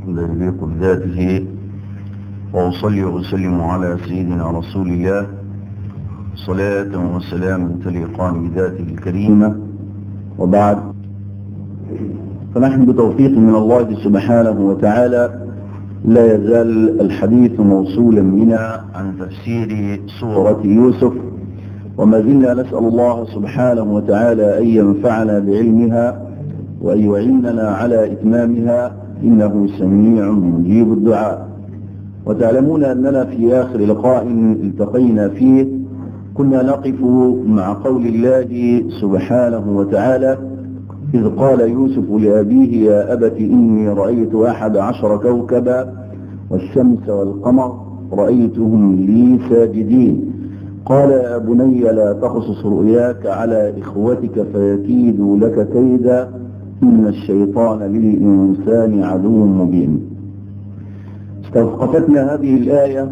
الحمد لله ذاته وأصلي وأسلم على سيدنا رسول الله صلاة وسلام تليقان بذاته الكريمة وبعد فنحن بتوفيق من الله سبحانه وتعالى لا يزال الحديث موصولا بنا عن تفسير سورة يوسف وما زلنا نسأل الله سبحانه وتعالى أن ينفعنا بعلمها وأن يعيننا على إتمامها إنه سميع مجيب الدعاء وتعلمون أننا في آخر لقاء التقينا فيه كنا نقف مع قول الله سبحانه وتعالى إذ قال يوسف لأبيه يا أبت إني رأيت أحد عشر كوكبا والشمس والقمر رأيتهم لي ساجدين قال يا بني لا تقصص رؤياك على إخوتك فيكيدوا لك كيدا إن الشيطان للإنسان عدو مبين استوقفتنا هذه الآية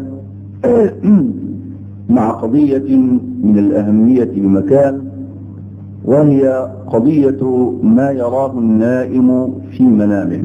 مع قضية من الأهمية بمكان وهي قضية ما يراه النائم في منامه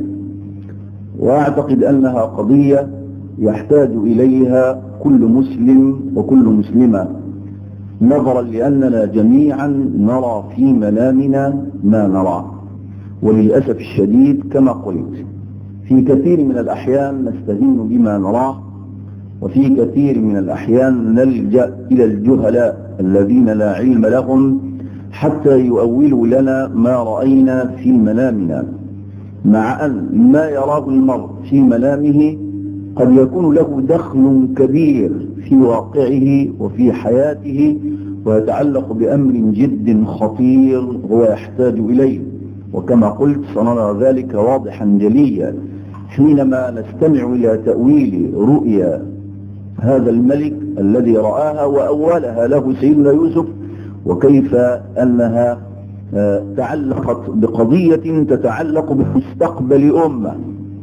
وأعتقد أنها قضية يحتاج إليها كل مسلم وكل مسلمة نظرا لأننا جميعا نرى في منامنا ما نرى وللأسف الشديد كما قلت في كثير من الأحيان نستهين بما نراه وفي كثير من الأحيان نلجأ إلى الجهلاء الذين لا علم لهم حتى يؤولوا لنا ما رأينا في منامنا مع أن ما يراه المرء في منامه قد يكون له دخل كبير في واقعه وفي حياته ويتعلق بأمر جد خطير هو يحتاج إليه وكما قلت سنرى ذلك واضحا جليا حينما نستمع إلى تأويل رؤيا هذا الملك الذي رآها وأولها له سيدنا يوسف وكيف أنها تعلقت بقضية تتعلق بمستقبل أمة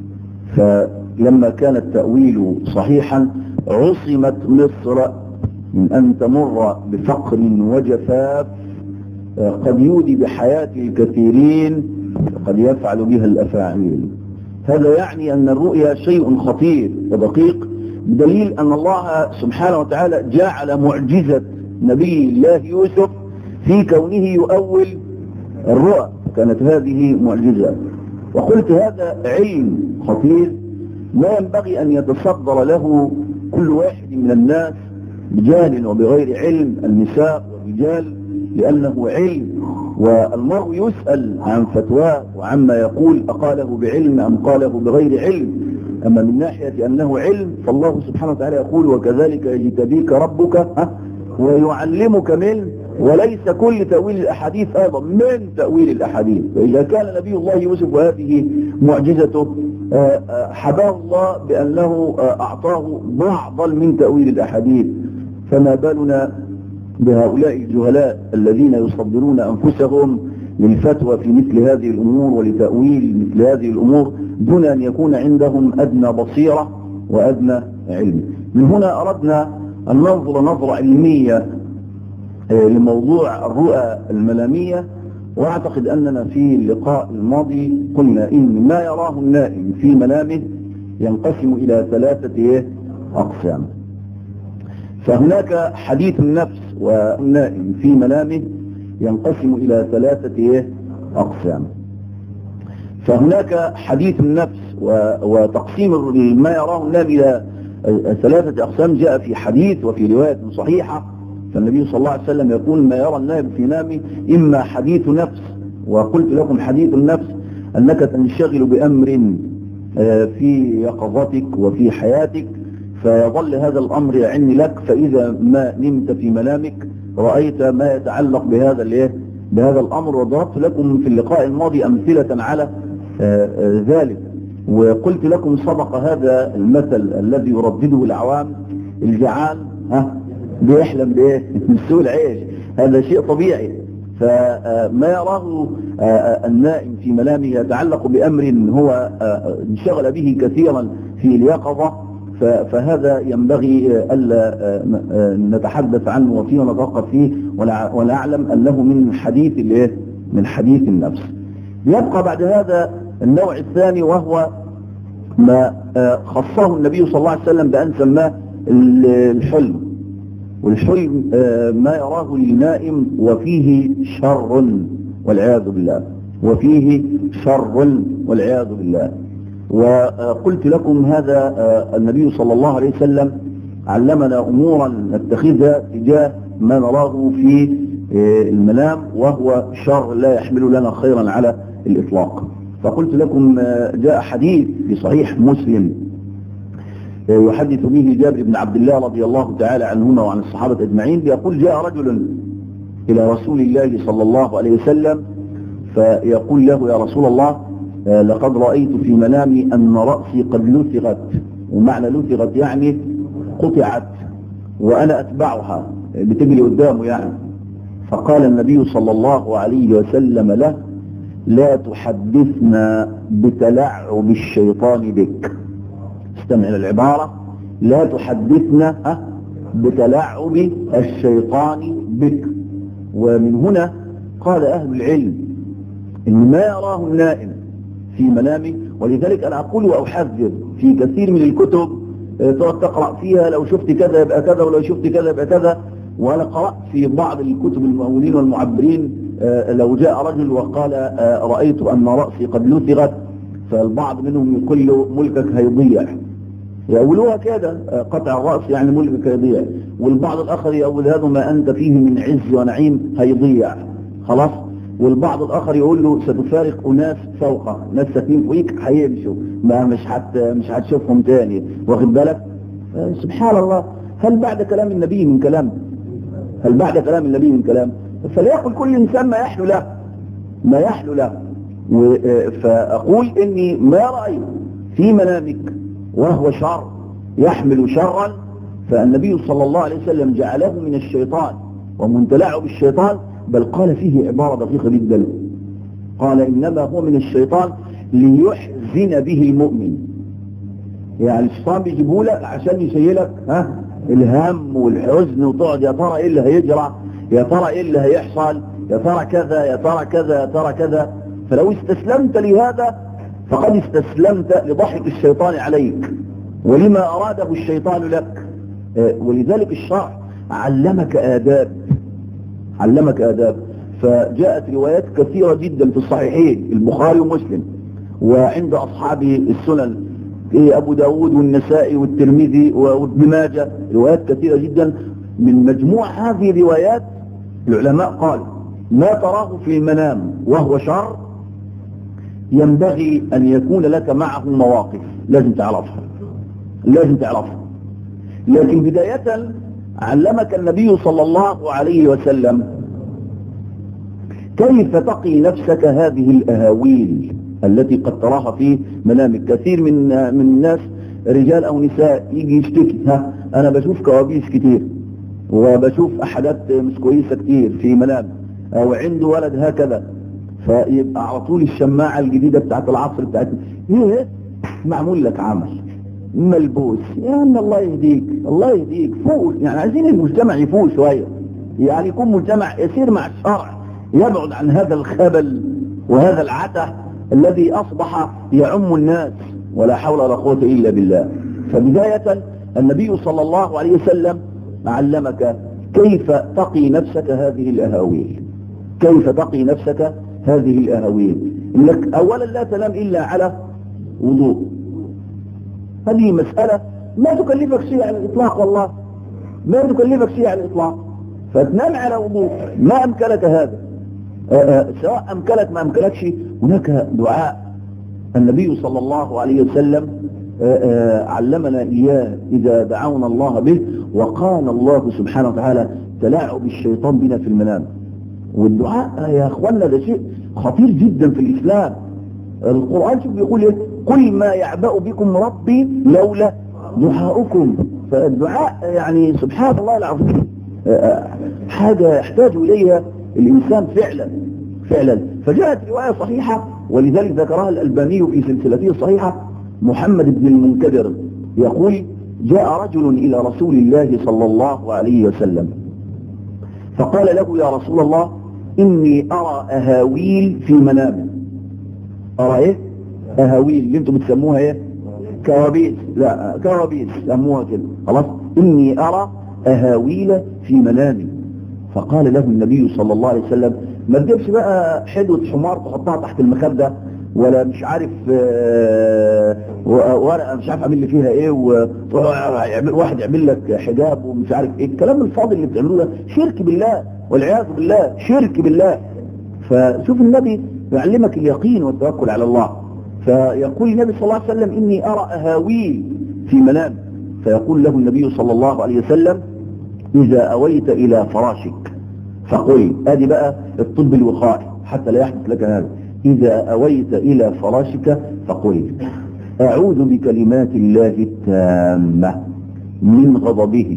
فلما كان التأويل صحيحا عصمت مصر من أن تمر بفقر وجفاف قد يودي بحياة الكثيرين وقد يفعل بها الأفاعيل هذا يعني أن الرؤيا شيء خطير ودقيق بدليل أن الله سبحانه وتعالى جعل معجزة نبي الله يوسف في كونه يؤول الرؤى كانت هذه معجزة وقلت هذا علم خطير لا ينبغي أن يتصدر له كل واحد من الناس بجهل وبغير علم النساء والرجال لأنه علم والمرء يسأل عن فتواه وعما يقول أقاله بعلم أم قاله بغير علم أما من ناحية أنه علم فالله سبحانه وتعالى يقول وكذلك يجتبيك ربك ويعلمك من وليس كل تأويل الأحاديث أيضا من تأويل الأحاديث فإذا كان نبي الله يوسف وهذه معجزته حباه الله بأنه أعطاه بعضا من تأويل الأحاديث فما بالنا بهؤلاء الجهلاء الذين يصدرون أنفسهم للفتوى في مثل هذه الأمور ولتأويل مثل هذه الأمور دون أن يكون عندهم أدنى بصيرة وأدنى علم من هنا أردنا أن ننظر نظرة علمية لموضوع الرؤى المنامية وأعتقد أننا في اللقاء الماضي قلنا إن ما يراه النائم في منامه ينقسم إلى ثلاثة أقسام فهناك حديث النفس والنائم في منامه ينقسم إلى ثلاثة أقسام فهناك حديث النفس وتقسيم ما يراه النائم إلى ثلاثة أقسام جاء في حديث وفي رواية صحيحة فالنبي صلى الله عليه وسلم يقول ما يرى النائم في نامه إما حديث نفس وقلت لكم حديث النفس أنك تنشغل بأمر في يقظتك وفي حياتك فيظل هذا الأمر يعني لك فإذا ما نمت في منامك رأيت ما يتعلق بهذا الايه بهذا الأمر وضربت لكم في اللقاء الماضي أمثلة على ذلك وقلت لكم سبق هذا المثل الذي يردده العوام الجعان ها بيحلم بايه من سوء العيش هذا شيء طبيعي فما يراه النائم في منامه يتعلق بأمر هو انشغل به كثيرا في اليقظة فهذا ينبغي ألا نتحدث عنه وفيه ونتوقف فيه ونعلم أنه من حديث الايه من حديث النفس يبقى بعد هذا النوع الثاني وهو ما خصه النبي صلى الله عليه وسلم بأن سماه الحلم والحلم ما يراه النائم وفيه شر والعياذ بالله وفيه شر والعياذ بالله وقلت لكم هذا النبي صلى الله عليه وسلم علمنا أمورا نتخذها تجاه ما نراه في المنام وهو شر لا يحمل لنا خيرا على الإطلاق فقلت لكم جاء حديث في صحيح مسلم يحدث به جابر بن عبد الله رضي الله تعالى عنهما وعن الصحابة أجمعين يقول جاء رجل إلى رسول الله صلى الله عليه وسلم فيقول له يا رسول الله لقد رأيت في منامي أن رأسي قد لثغت ومعنى لثغت يعني قطعت وأنا أتبعها بتجري قدامه يعني فقال النبي صلى الله عليه وسلم له لا تحدثنا بتلعب الشيطان بك استمع إلى العبارة لا تحدثنا بتلعب الشيطان بك ومن هنا قال أهل العلم إن ما يراه النائم في منامه ولذلك أنا أقول وأحذر في كثير من الكتب تقعد تقرأ فيها لو شفت كذا يبقى كذا ولو شفت كذا يبقى كذا وأنا قرأت في بعض الكتب المؤولين والمعبرين لو جاء رجل وقال رأيت أن رأسي قد لثغت فالبعض منهم يقول له ملكك هيضيع يقولوها كده قطع الرأس يعني ملكك هيضيع والبعض الآخر يقول هذا ما أنت فيه من عز ونعيم هيضيع خلاص والبعض الآخر يقول له ستفارق أناس فوقه ناس ساكنين فوقيك هيمشوا ما مش حت مش هتشوفهم تاني واخد بالك سبحان الله هل بعد كلام النبي من كلام هل بعد كلام النبي من كلام فليقل كل إنسان ما يحلو له ما يحلو له فأقول إني ما رأيت في منامك وهو شر يحمل شرا فالنبي صلى الله عليه وسلم جعله من الشيطان ومنتلعه بالشيطان بل قال فيه عبارة دقيقة جدا قال إنما هو من الشيطان ليحزن به المؤمن يعني الشيطان بيجيبه لك عشان يشيلك ها الهم والحزن وتقعد يا ترى ايه اللي هيجرى يا ترى ايه اللي هيحصل يا ترى كذا يا ترى كذا يا ترى كذا فلو استسلمت لهذا فقد استسلمت لضحك الشيطان عليك ولما أراده الشيطان لك ولذلك الشرع علمك آداب علمك آداب فجاءت روايات كثيرة جدا في الصحيحين البخاري ومسلم وعند أصحاب السنن أبو داود والنسائي والترمذي وابن ماجه روايات كثيرة جدا من مجموع هذه الروايات العلماء قالوا ما تراه في المنام وهو شر ينبغي أن يكون لك معه مواقف لازم تعرفها لازم تعرفها لكن بداية علمك النبي صلى الله عليه وسلم كيف تقي نفسك هذه الأهاويل التي قد تراها في منامك كثير من من الناس رجال أو نساء يجي يشتكي ها أنا بشوف كوابيس كتير وبشوف أحدات مش كويسة كتير في منام أو عنده ولد هكذا فيبقى على طول الشماعة الجديدة بتاعت العصر بتاعتنا ايه معمول لك عمل ملبوس يا ان الله يهديك الله يهديك فوق يعني عايزين المجتمع يفوق شوية يعني يكون مجتمع يسير مع الشرع يبعد عن هذا الخبل وهذا العته الذي اصبح يعم الناس ولا حول ولا قوة الا بالله فبداية النبي صلى الله عليه وسلم علمك كيف تقي نفسك هذه الاهاويل كيف تقي نفسك هذه الأهوين إنك أولا لا تنام إلا على وضوء هذه مسألة ما تكلفك شيء على الإطلاق والله ما تكلفك شيء على الإطلاق فتنام على وضوء ما أمكنك هذا آآ آآ سواء أمكنك ما أمكنكش هناك دعاء النبي صلى الله عليه وسلم آآ علمنا إياه إذا دعونا الله به وقال الله سبحانه وتعالى تلاعب الشيطان بنا في المنام والدعاء يا اخوانا ده شيء خطير جدا في الاسلام القرآن شوف بيقول ايه كل ما يعبأ بكم ربي لولا دعاؤكم فالدعاء يعني سبحان الله العظيم حاجة يحتاج اليها الانسان فعلا فعلا فجاءت رواية صحيحة ولذلك ذكرها الالباني في سلسلته الصحيحة محمد بن المنكدر يقول جاء رجل الى رسول الله صلى الله عليه وسلم فقال له يا رسول الله إني أرى أهاويل في منامي أرى إيه؟ أهاويل اللي أنتم بتسموها إيه؟ كوابيس لا كوابيس سموها كده خلاص إني أرى أهاويل في منامي فقال له النبي صلى الله عليه وسلم ما تجيبش بقى حدوة حمار تحطها تحت المخدة ولا مش عارف آه، ورقة مش عارف اعمل لي فيها ايه وواحد يعمل لك حجاب ومش عارف ايه الكلام الفاضي اللي بتعملوه ده شرك بالله والعياذ بالله شرك بالله فشوف النبي يعلمك اليقين والتوكل على الله فيقول النبي صلى الله عليه وسلم إني أرى أهاويل في منام فيقول له النبي صلى الله عليه وسلم إذا أويت إلى فراشك فقل ادي بقى الطب الوقائي حتى لا يحدث لك هذا إذا أويت إلى فراشك فقل أعوذ بكلمات الله التامة من غضبه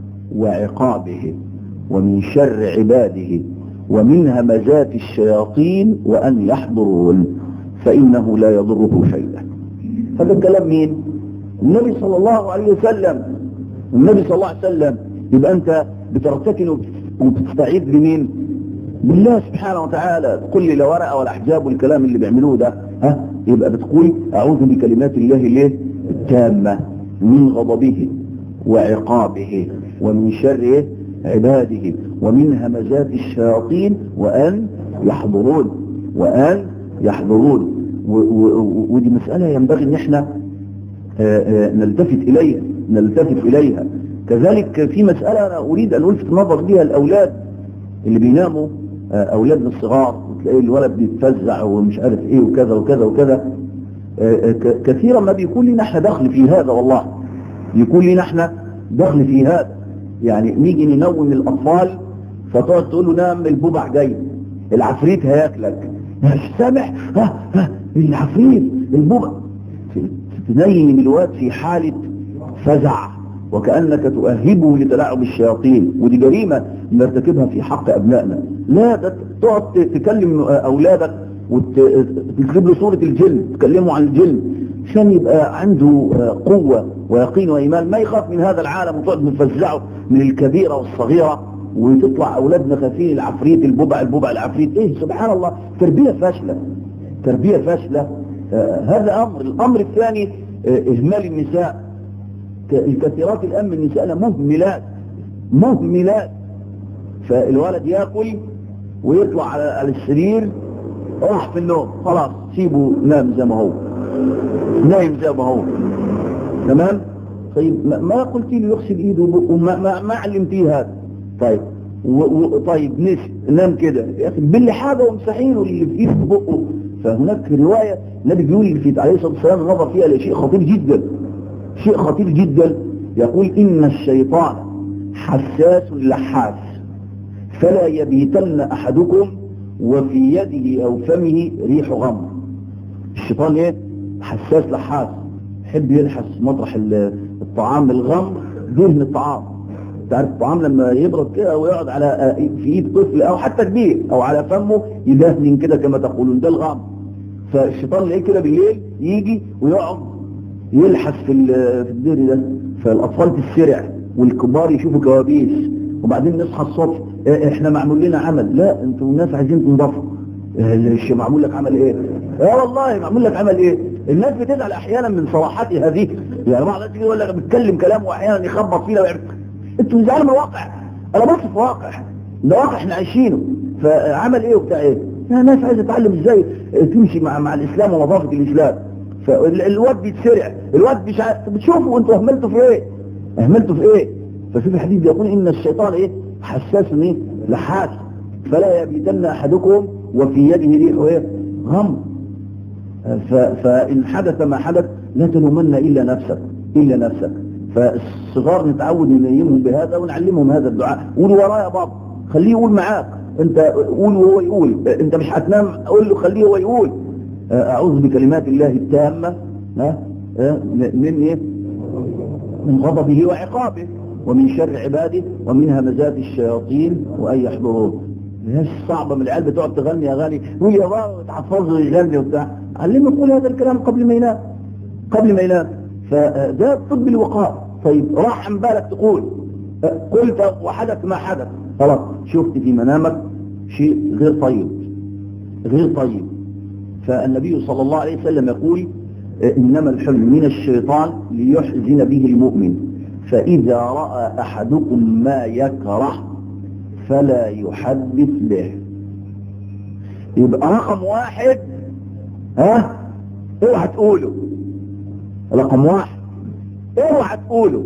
وعقابه ومن شر عباده ومن همزات الشياطين وأن يحضرون فإنه لا يضره شيئا هذا الكلام مين النبي صلى الله عليه وسلم النبي صلى الله عليه وسلم يبقى أنت بترتكن وبتستعيذ بمين بالله سبحانه وتعالى تقول لي لا ورقه ولا حجاب والكلام اللي بيعملوه ده ها يبقى بتقول اعوذ بكلمات الله ليه التامه من غضبه وعقابه ومن شر عباده ومن همزات الشياطين وان يحضرون وان يحضرون ودي مساله ينبغي ان احنا نلتفت اليها نلتفت اليها كذلك في مساله انا اريد ان الفت النظر بها الاولاد اللي بيناموا اولادنا الصغار وتلاقي الولد بيتفزع ومش عارف ايه وكذا وكذا وكذا كثيرا ما بيكون لنا احنا دخل في هذا والله يكون لنا احنا دخل في هذا يعني نيجي ننوم الاطفال فتقعد تقول له نام الببع جاي العفريت هياكلك مش سامح ها ها العفريت الببع تنيم الواد في حالة فزع وكأنك تؤهبه لتلاعب الشياطين ودي جريمة نرتكبها في حق أبنائنا لا تقعد تكلم أولادك وتكتب له صورة الجن تكلمه عن الجن عشان يبقى عنده قوة ويقين وإيمان ما يخاف من هذا العالم وتقعد مفزعه من الكبيرة والصغيرة وتطلع أولادنا خافين العفريت الببع الببع العفريت إيه سبحان الله تربية فاشلة تربية فاشلة آه هذا أمر الأمر الثاني آه إهمال النساء الكثيرات الآن من النساء مهملات مهملات فالولد ياكل ويطلع على السرير راح في النوم خلاص سيبه نام زي ما هو نايم زي ما هو تمام طيب ما قلت له يغسل ايده وبقه ما, ما, ما علمتيه هذا طيب و و طيب نسي نام كده يا اخي باللي حاجه ومسحينه اللي في ايده بقه فهناك روايه النبي بيقول في عليه الصلاه والسلام النظر فيها لشيء خطير جدا شيء خطير جدا يقول إن الشيطان حساس لحاس فلا يبيتن أحدكم وفي يده أو فمه ريح غم الشيطان إيه حساس لحاس يحب يلحس مطرح الطعام الغم دهن الطعام تعرف الطعام لما يبرد كده ويقعد على في ايد طفل او حتى كبير او على فمه يدهن كده كما تقولون ده الغم فالشيطان اللي كده بالليل يجي ويقعد يلحس في في الدير ده فالاطفال تسرع والكبار يشوفوا كوابيس وبعدين نصحى الصبح احنا معمول لنا عمل لا انتوا الناس عايزين تنضفوا الشيء معمول لك عمل ايه اه والله معمول لك عمل ايه الناس بتزعل احيانا من صراحات هذه يعني بعض الناس يقول لك بيتكلم كلام واحيانا يخبط فينا ويعمل انتوا زعلوا من الواقع انا بصف واقع ده واقع احنا عايشينه فعمل ايه وبتاع ايه الناس عايزه تتعلم ازاي تمشي مع مع الاسلام ونظافه الاسلام فالواد بيتسرع الواد مش عارف بتشوفوا انتوا اهملتوا في ايه اهملتوا في ايه ففي الحديث يقول ان الشيطان ايه حساس ايه لحاس فلا يبيتن احدكم وفي يده ريح ايه غم فان حدث ما حدث لا تلومن الا نفسك الا نفسك فالصغار نتعود ننيمهم بهذا ونعلمهم هذا الدعاء قول ورايا بابا خليه يقول معاك انت قول وهو يقول انت مش هتنام قول له خليه هو يقول أعوذ بكلمات الله التامة من إيه؟ من غضبه وعقابه ومن شر عباده ومن همزات الشياطين وأن يحضرون مش صعبة من العيال بتقعد تغني أغاني قول يا بابا تحفظه يغني وبتاع علمه يقول هذا الكلام قبل ما ينام قبل ما ينام فده طب الوقاء طيب راح عن بالك تقول قلت وحدث ما حدث خلاص شفت في منامك شيء غير طيب غير طيب فالنبي صلى الله عليه وسلم يقول إنما الحلم من الشيطان ليحزن به المؤمن فإذا رأى أحدكم ما يكره فلا يحدث به يبقى رقم واحد ها اوعى تقوله رقم واحد اوعى تقوله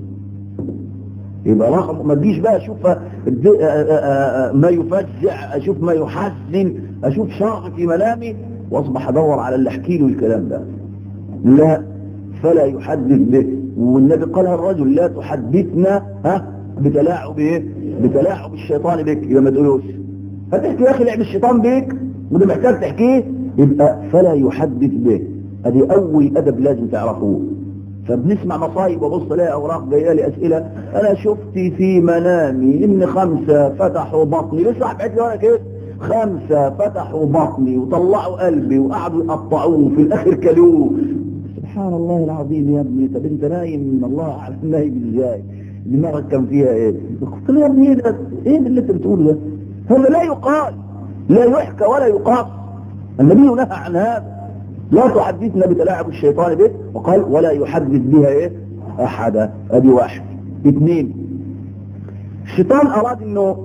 يبقى رقم ما تجيش بقى اشوف ما يفزع اشوف ما يحزن اشوف شر في منامي واصبح ادور على اللي احكي له الكلام ده لا فلا يحدث به والنبي قالها الرجل لا تحدثنا ها بتلاعب ايه بتلاعب الشيطان بك يبقى ما تقولوش هتحكي يا اخي لعب الشيطان بيك وده محتاج تحكيه يبقى فلا يحدث به ادي اول ادب لازم تعرفوه فبنسمع مصايب وبص الاقي اوراق جايه لي اسئله انا شفت في منامي ان خمسه فتحوا بطني لسه حبيت لي وانا كده خمسه فتحوا بطني وطلعوا قلبي وقعدوا يقطعوه في الاخر كلوه سبحان الله العظيم يا ابني طب انت نايم من الله على نايم ازاي دماغك كان فيها ايه قلت له يا ابني ايه ده ايه اللي انت بتقوله ده هذا لا يقال لا يحكى ولا يقاس النبي نهى عن هذا لا تحدثنا بتلاعب الشيطان به وقال ولا يحدث بها ايه احدا ادي واحد اثنين الشيطان اراد انه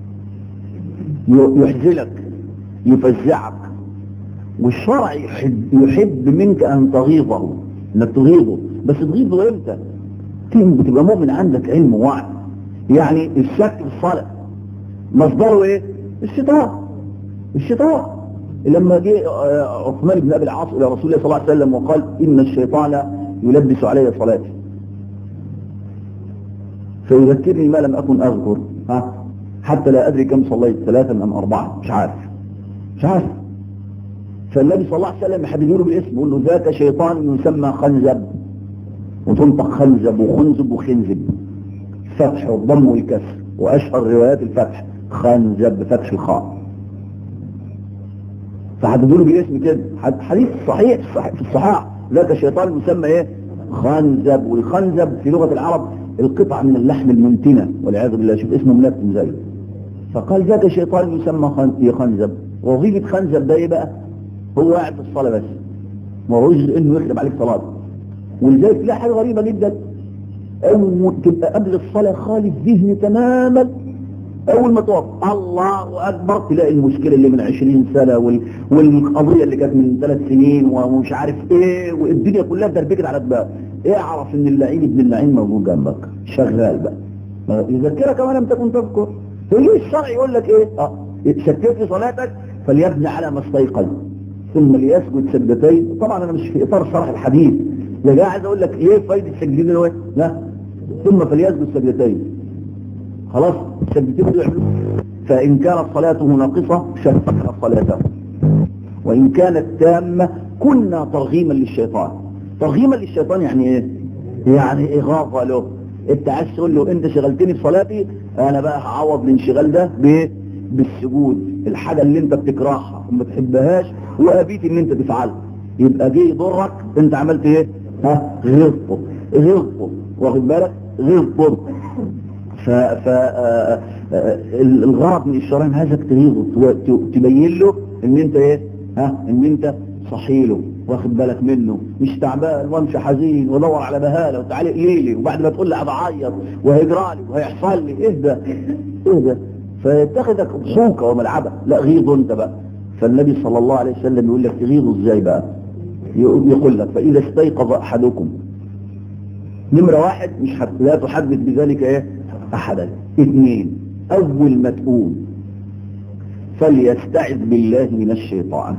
يحزنك يفزعك والشرع يحب, يحب منك ان تغيظه انك تغيظه بس تغيظه امتى بتبقى مؤمن عندك علم ووعي يعني الشك في الصلاة مصدره ايه الشيطان الشيطان لما جه عثمان بن ابي العاص الى رسول الله صلى الله عليه وسلم وقال ان الشيطان يلبس علي صلاتي فيذكرني ما لم اكن اذكر ها حتى لا ادري كم صليت ثلاثا ام اربعه مش عارف مش عارف فالنبي صلى الله عليه وسلم يحدد له بالاسم يقول له ذاك شيطان يسمى خنزب وتنطق خنزب وخنزب وخنزب فتح والضم والكسر واشهر روايات الفتح خنزب بفتح الخاء فحددوا له بالاسم كده حديث صحيح في الصحاح ذاك شيطان يسمى ايه خنزب والخنزب في لغة العرب القطعة من اللحم المنتنة والعياذ بالله شوف اسمه منتن زي فقال ذاك شيطان يسمى خنزب وظيفة خنزب ده ايه بقى هو قاعد في الصلاة بس ما هوش انه يخدم عليك صلاة ولذلك تلاقي حاجة غريبة جدا أو تبقى قبل الصلاة خالي الذهن تماما أول ما تقف الله أكبر تلاقي المشكلة اللي من عشرين سنة وال... والقضية اللي كانت من ثلاث سنين ومش عارف إيه والدنيا كلها دربكت على دماغك اعرف إن اللعين ابن اللعين موجود جنبك شغال بقى يذكرك كما لم تكن تذكر فيجي الشرع يقول لك إيه اه شكيت في صلاتك فليبني على ما استيقظ ثم ليسجد سجدتين طبعا أنا مش في إطار شرح الحديث يا جماعه عايز اقول لك ايه فايده السجدتين ايه لا ثم فليسجد سجدتين خلاص السجدتين دول يعملوا فان كانت صلاته ناقصه شفقنا صلاته وان كانت تامه كنا ترغيما للشيطان ترغيما للشيطان يعني ايه يعني اغاظه له انت عايز تقول له انت شغلتني في صلاتي انا بقى هعوض الانشغال ده بايه بالسجود الحاجه اللي انت بتكرهها وما تحبهاش وابيت ان انت تفعلها يبقى جه يضرك انت عملت ايه ها غلطه غلطه واخد بالك غلطه ف ف الغرض من الشرع عايزك تغيظه تبين له ان انت ايه ها ان انت صحيله واخد بالك منه مش تعبان وامشي حزين وادور على بهاله وتعالى ليلي وبعد ما تقول لي بعيط وهيجرالي وهيحصل لي اهدى اهدى فيتخذك ضحوكه وملعبه لا غيظه انت بقى فالنبي صلى الله عليه وسلم يقول لك تغيظه ازاي بقى يقول لك فإذا استيقظ أحدكم نمرة واحد مش حد لا تحدث بذلك ايه أحدا اثنين أول ما تقوم فليستعذ بالله من الشيطان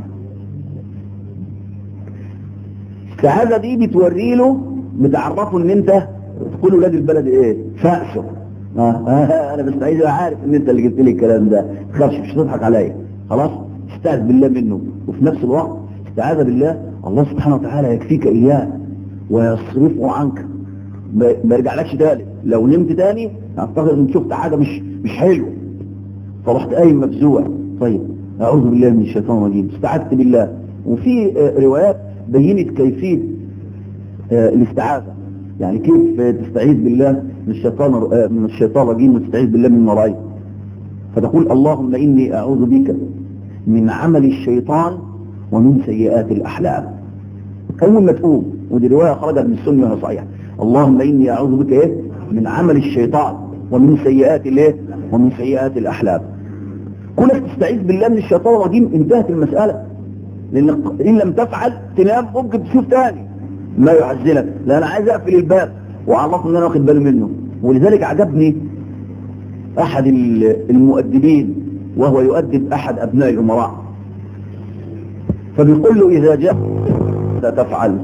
السعادة دي بتوري له بتعرفه ان انت تقول ولاد البلد ايه فأسه آه. آه. انا بستعيذ عارف ان انت اللي جبت لي الكلام ده خافش مش تضحك عليا خلاص استعذ بالله منه وفي نفس الوقت استعاذ بالله الله سبحانه وتعالى يكفيك اياه ويصرفه عنك ما يرجعلكش تاني لو نمت تاني اعتقد ان شفت حاجه مش مش حلوه فرحت قايم مفزوع طيب اعوذ بالله من الشيطان الرجيم استعذت بالله وفي روايات بينت كيفيه الاستعاذه يعني كيف تستعيذ بالله من الشيطان من الشيطان الرجيم وتستعيذ بالله من مرائي فتقول اللهم اني اعوذ بك من عمل الشيطان ومن سيئات الأحلام اول ما تقوم ودي روايه خرجت من السنه وهي صحيحه اللهم اني اعوذ بك ايه من عمل الشيطان ومن سيئات الايه ومن سيئات الاحلام كونك تستعيذ بالله من الشيطان الرجيم انتهت المساله لان ان لم تفعل تنام ممكن تشوف تاني ما يحزنك لا انا عايز اقفل الباب وعرفني ان انا واخد بالي منه ولذلك عجبني احد المؤدبين وهو يؤدب احد ابناء الامراء فبيقول له اذا جاء لا تفعل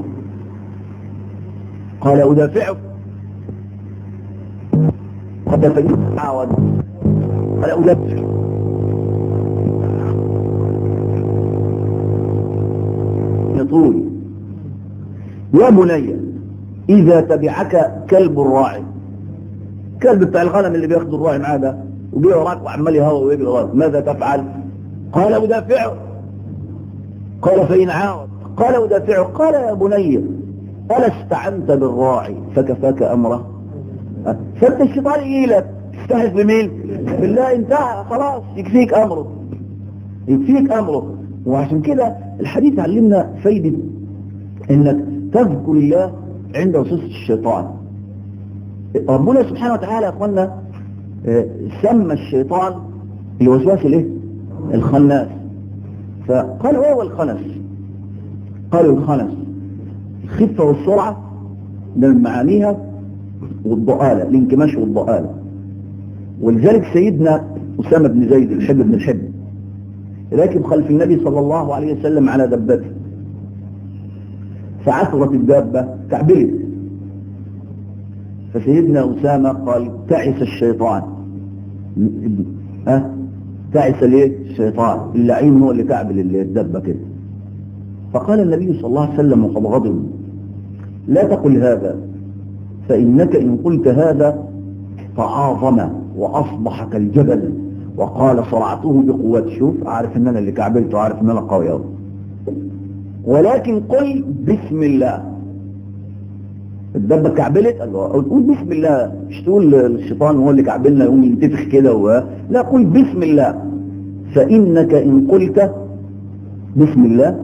قال ادافعك قد فجئت عاود قال ادافعك يطول يا بني إذا تبعك كلب الراعي كلب بتاع الغنم اللي بياخد الراعي معاه ده وبيه وراك وعمال يهوى ويجري وراك ماذا تفعل؟ قال أدافعه قال فإن عاود قال أدافعه قال يا بني ألا استعنت بالراعي فكفاك أمره فانت الشيطان يجيلك تستهز بمين؟ بالله انتهى خلاص يكفيك أمره يكفيك أمره وعشان كده الحديث علمنا فايدة انك تذكر الله عند وسوسة الشيطان ربنا سبحانه وتعالى يا اخوانا سمى الشيطان الوسواس الايه الخناس فقال هو الخنس قالوا الخنس الخفة والسرعة ده من معانيها والضآلة الانكماش والضآلة ولذلك سيدنا أسامة بن زيد الحب بن الحب راكب خلف النبي صلى الله عليه وسلم على دبته فعثرت الدابة تعبلت فسيدنا أسامة قال تعس الشيطان ها تعس ليه الشيطان اللعين هو اللي تعبل اللي الدبة كده فقال النبي صلى الله عليه وسلم وقد غضب لا تقل هذا فإنك إن قلت هذا تعاظم وأصبح كالجبل وقال صرعته بقوة شوف عارف ان انا اللي كعبلته عارف ان انا قوي أوي ولكن قل بسم الله الدبة كعبلت قال له قول بسم الله مش تقول الشيطان هو اللي كعبلنا يقوم ينتفخ كده و... لا قل بسم الله فإنك إن قلت بسم الله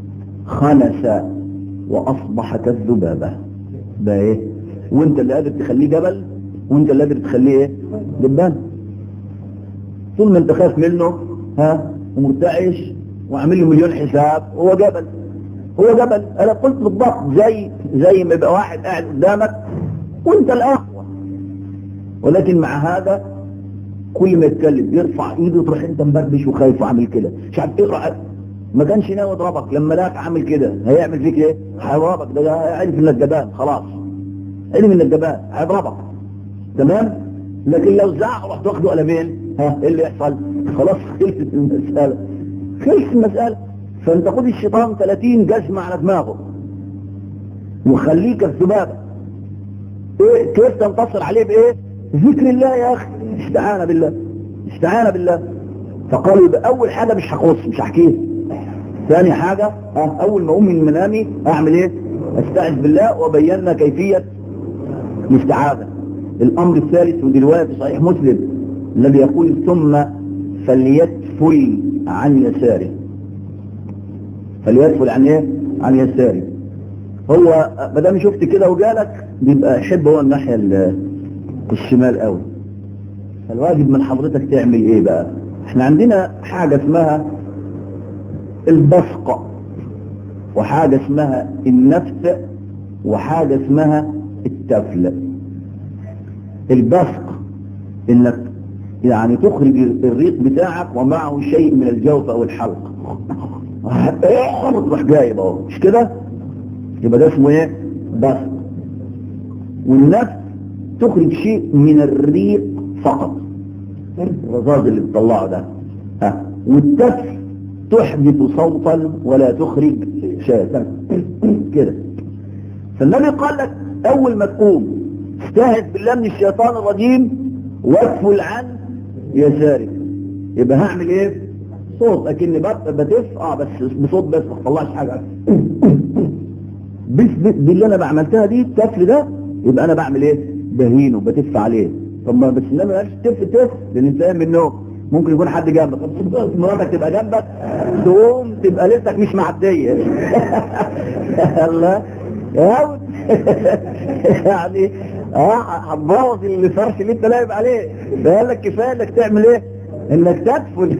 خنس وأصبح كالذبابة ده ايه وانت اللي قادر تخليه جبل وانت اللي قادر تخليه ايه دبان طول ما انت خايف منه ها ومرتعش وعامل له مليون حساب هو جبل هو جبل انا قلت بالضبط زي زي ما يبقى واحد قاعد قدامك وانت الاقوى ولكن مع هذا كل ما يتكلم يرفع ايده تروح انت مبربش وخايف وعامل كده مش عارف اقرا ما كانش ناوي يضربك لما لاك عامل كده هيعمل فيك ايه؟ هيضربك ده عرف انك جبان خلاص علم انك جبان هيضربك تمام؟ لكن لو زعق رحت واخده قلمين ها ايه اللي يحصل؟ خلاص خلصت المساله خلصت المساله فانت خد الشيطان 30 جزمه على دماغه وخليه كالذبابه ايه كيف تنتصر عليه بايه؟ ذكر الله يا اخي استعانه بالله استعانه بالله فقالوا يبقى اول حاجه مش هخص مش هحكيها ثاني حاجة أول ما أقوم من منامي أعمل إيه؟ أستعذ بالله وبينا كيفية الاستعاذة الأمر الثالث ودي رواية في صحيح مسلم الذي يقول ثم فليتفل عن يساره فليتفل عن إيه؟ عن يساره هو ما دام شفت كده وجالك بيبقى يحب هو الناحية الشمال قوي فالواجب من حضرتك تعمل إيه بقى؟ احنا عندنا حاجة اسمها البصق وحاجة اسمها النفس وحاجة اسمها التفل البصق انك يعني تخرج الريق بتاعك ومعه شيء من الجوف او الحلق تروح جايب اهو مش كده يبقى ده اسمه ايه بصق والنفس تخرج شيء من الريق فقط الرذاذ اللي بتطلعه ده ها والتفل تحدث صوتا ولا تخرج شيئا كده فالنبي قال لك اول ما تقوم استهد بالله من الشيطان الرجيم واكفل عن يسارك يبقى هعمل ايه صوت اكني بتف اه بس بصوت بس ما طلعش حاجه بس دي اللي انا بعملتها دي التفل ده يبقى انا بعمل ايه بهينه بتف عليه طب ما بس النبي قالش تف تف لان انت قايم من النوم ممكن يكون حد جنبك مراتك تبقى جنبك تقوم تبقى لسك مش معدية الله يعني اه هتبوظ الفرش اللي انت لاعب عليه فقال لك كفايه انك تعمل ايه انك تدفن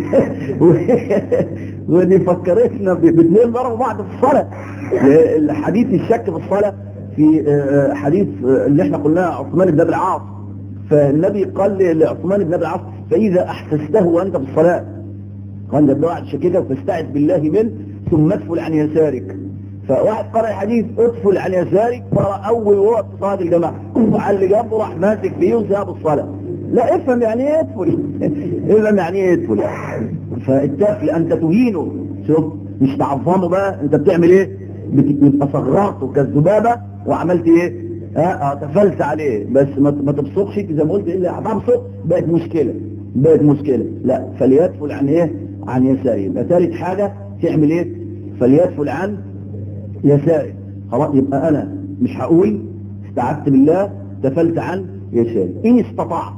ودي فكرتنا باثنين ضربوا بعض في الصلاه الحديث الشك في الصلاه في حديث اللي احنا قلناه عثمان بن ابي العاص فالنبي قال لعثمان بن ابي العاص فاذا احسسته وانت في الصلاه قال ده واحد شككك فاستعذ بالله منه ثم ادفل عن يسارك فواحد قرأ الحديث ادفل عن يسارك قرأ اول وقت صلاه الجماعه وعلى اللي جنبه راح ماسك فيه وساب الصلاه لا افهم يعني ايه ادفل افهم يعني ايه ادفل فالتفل انت تهينه شوف مش تعظمه بقى انت بتعمل ايه بتبقى صغرته كالذبابه وعملت ايه اه اه تفلت عليه بس ما ما تبصقش زي ما قلت الا هتبصق بقت مشكله بقت مشكله لا فليدفل عن ايه عن يساره يبقى ثالث حاجه تعمل ايه فليدفل عن يساره خلاص يبقى انا مش هقول استعذت بالله تفلت عن يساري ان استطعت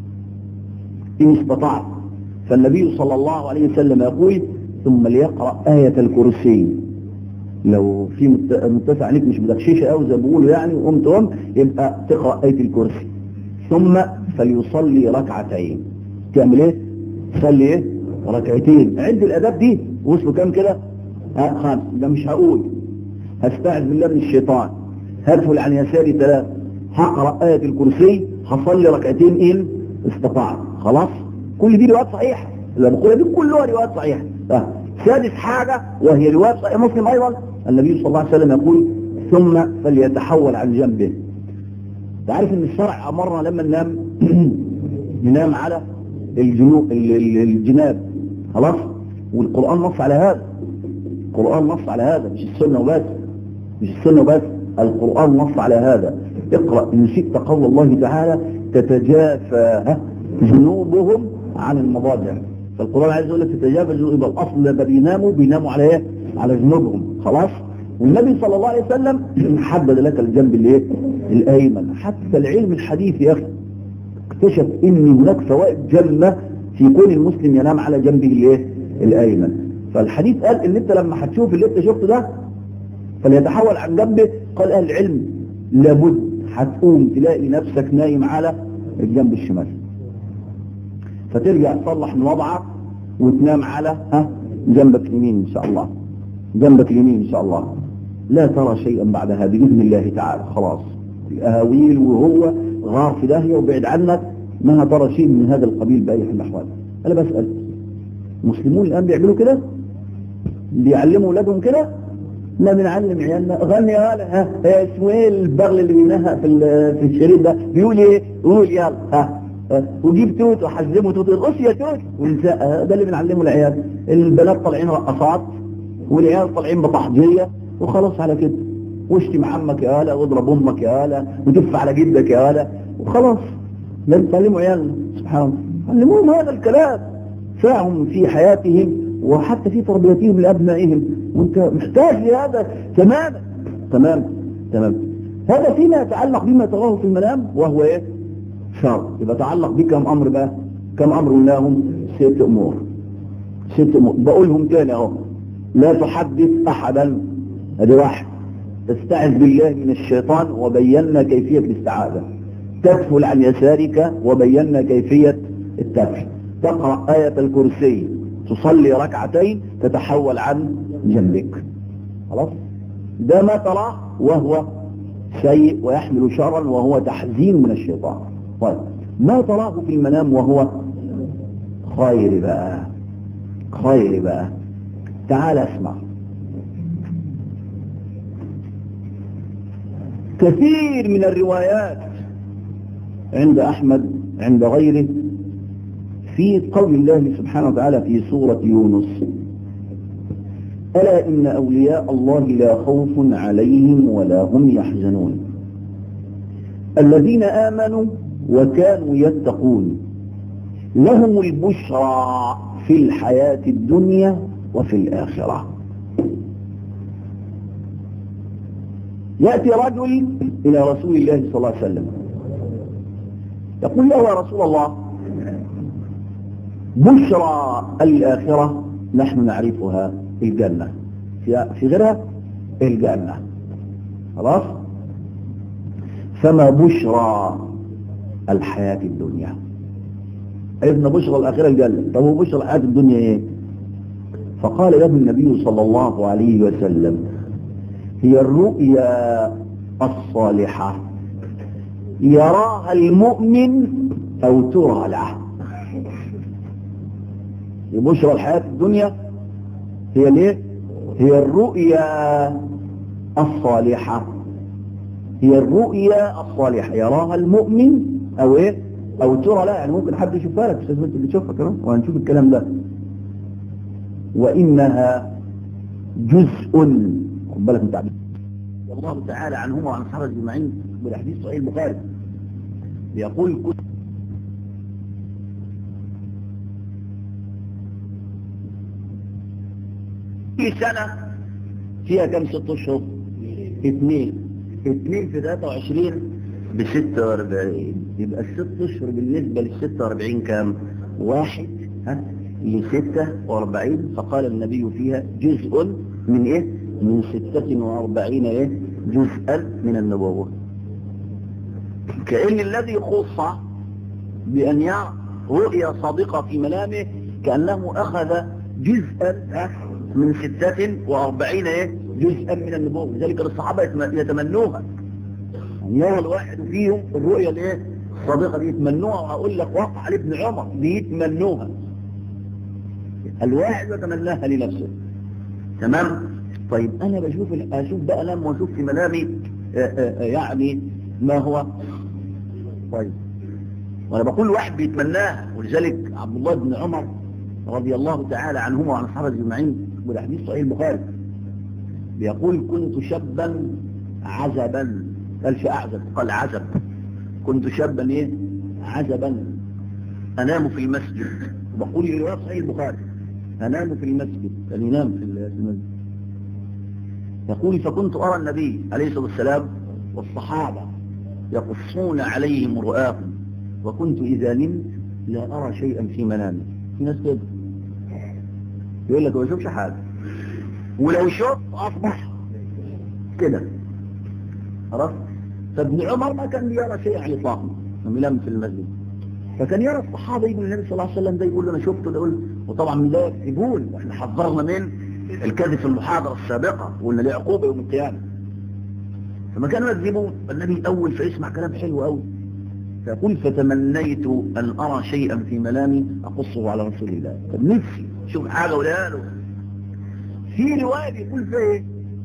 ان استطعت فالنبي صلى الله عليه وسلم يقول ثم ليقرأ آية الكرسي لو في متسع عليك مش مدخشيشة قوي زي ما بيقولوا يعني وقمت قم يبقى تقرأ آية الكرسي ثم فليصلي ركعتين تعمل ايه؟ تصلي ايه؟ ركعتين عد الاداب دي وصلوا كام كده؟ ها خمس ده مش هقول هستعذ بالله من الشيطان هدفل عن يساري ثلاث هقرأ آية الكرسي هصلي ركعتين إن استطعت خلاص كل دي روايات صحيحة اللي بقولها دي كلها روايات صحيحة آه. سادس حاجة وهي رواية صحيح مسلم أيضا النبي صلى الله عليه وسلم يقول ثم فليتحول عن جنبه تعرف ان الشرع أمرنا لما ننام ننام على الجنوب الجناب خلاص والقرآن نص على هذا القرآن نص على هذا مش السنة وبس مش السنة وبس القرآن نص على هذا اقرأ إن شئت قول الله تعالى تتجافى جنوبهم عن المضاجع فالقرآن عايز يقول لك تتجافى جنوب يبقى الأصل لما بيناموا بيناموا على ايه؟ على جنوبهم خلاص والنبي صلى الله عليه وسلم حدد لك الجنب الايه؟ الأيمن حتى العلم الحديث يا أخي اكتشف ان هناك فوائد جمة في كون المسلم ينام على جنبه الايه؟ الأيمن فالحديث قال ان انت لما هتشوف اللي انت شفته ده فليتحول عن جنبه قال اهل العلم لابد هتقوم تلاقي نفسك نايم على الجنب الشمال فترجع تصلح من وضعك وتنام على ها جنبك اليمين ان شاء الله جنبك اليمين ان شاء الله لا ترى شيئا بعدها باذن الله تعالى خلاص الاهاويل وهو غار في داهيه وبعد عنك ما ترى شيء من هذا القبيل باي حال من الاحوال انا بسال المسلمون الان بيعملوا كده بيعلموا اولادهم كده لا بنعلم عيالنا غني يا ها ها اسمه ايه البغل اللي بينها في في الشريط ده بيقول ايه قول يلا ها وجيب توت وحزمه توت ارقص يا توت ونساء ده اللي بنعلمه العيال البنات طالعين رقصات والعيال طالعين بطحجيه وخلاص على كده واشتم عمك يا هلا واضرب امك يا هلا ودف على جدك يا هلا وخلاص لازم تعلموا عيالنا سبحان الله علموهم هذا الكلام فاهم في حياتهم وحتى في تربيتهم لابنائهم وانت محتاج لهذا تماما تماما تماما هذا فيما يتعلق بما تراه في المنام وهو ايه شر يبقى يتعلق بكم امر بقى كم امر قلناهم ست امور ست امور بقولهم تاني اهو لا تحدث احدا ادي واحد استعذ بالله من الشيطان وبينا كيفية الاستعاذة تدفل عن يسارك وبينا كيفية التدفل تقرأ آية الكرسي تصلي ركعتين تتحول عن جنبك خلاص ده ما تراه وهو سيء ويحمل شرا وهو تحزين من الشيطان طيب ما تراه في المنام وهو خير بقى خير بقى تعال اسمع كثير من الروايات عند أحمد عند غيره في قول الله سبحانه وتعالى في سورة يونس ألا إن أولياء الله لا خوف عليهم ولا هم يحزنون الذين آمنوا وكانوا يتقون لهم البشرى في الحياة الدنيا وفي الآخرة يأتي رجل إلى رسول الله صلى الله عليه وسلم يقول له يا رسول الله بشرى الآخرة نحن نعرفها الجنة في في غيرها الجنة خلاص فما بشرى الحياة الدنيا عرفنا بشرى الآخرة الجنة طب هو بشرى الحياة الدنيا ايه فقال له النبي صلى الله عليه وسلم هي الرؤيا الصالحة يراها المؤمن أو ترى له بشرى الحياة الدنيا هي ليه هي الرؤيا الصالحة هي الرؤيا الصالحة يراها المؤمن أو إيه أو ترى لا يعني ممكن حد يشوفها لك مش لازم اللي تشوفها كمان وهنشوف الكلام ده وإنها جزء خد بالك من تعبير والله تعالى عنهما وعن الصحابة أجمعين بالحديث صحيح البخاري يقول كل في سنة فيها كم ست اشهر اثنين اثنين في 23 ب 46 يبقى الست اشهر بالنسبة لل 46 كام واحد ها ل 46 فقال النبي فيها جزء من ايه من 46 ايه جزءا من النبوة كأن الذي خص بأن يرى رؤيا صادقة في منامه كأنه أخذ جزءا من ستة وأربعين إيه؟ جزءا من النبوة لذلك الصحابة يتمنوها يعني يرى الواحد فيهم الرؤيا الايه الصادقة دي يتمنوها وهقول لك وقع لابن عمر بيتمنوها الواحد يتمناها لنفسه تمام طيب انا بشوف اشوف بقى انام واشوف في منامي آآ آآ يعني ما هو طيب وانا بقول واحد بيتمناها ولذلك عبد الله بن عمر رضي الله تعالى عنهما وعن الصحابه اجمعين والحديث صحيح البخاري بيقول كنت شابا عزبا قالش اعزب قال عزب كنت شابا ايه عزبا انام في المسجد بقول لي روايه صحيح البخاري انام في المسجد كان ينام في المسجد يقول فكنت ارى النبي عليه الصلاه والسلام والصحابه يقصون عليهم رؤاهم وكنت اذا نمت لا ارى شيئا في منامي في ناس كده يقول لك ما بشوفش حاجه ولو شفت اصبح كده خلاص فابن عمر ما كان يرى شيء على اطلاقا لما ينام في المسجد فكان يرى الصحابه يجوا النبي صلى الله عليه وسلم ده يقول له انا شفته ده يقول وطبعا من ده يكذبون واحنا حذرنا من الكذب في المحاضره السابقه وقلنا ليه عقوبه يوم القيامه فما كانوا يكذبون النبي اول فيسمع كلام حلو قوي فيقول فتمنيت ان ارى شيئا في منامي اقصه على رسول الله طب نفسي شوف حاجه ولا له في روايه بيقول فيها ايه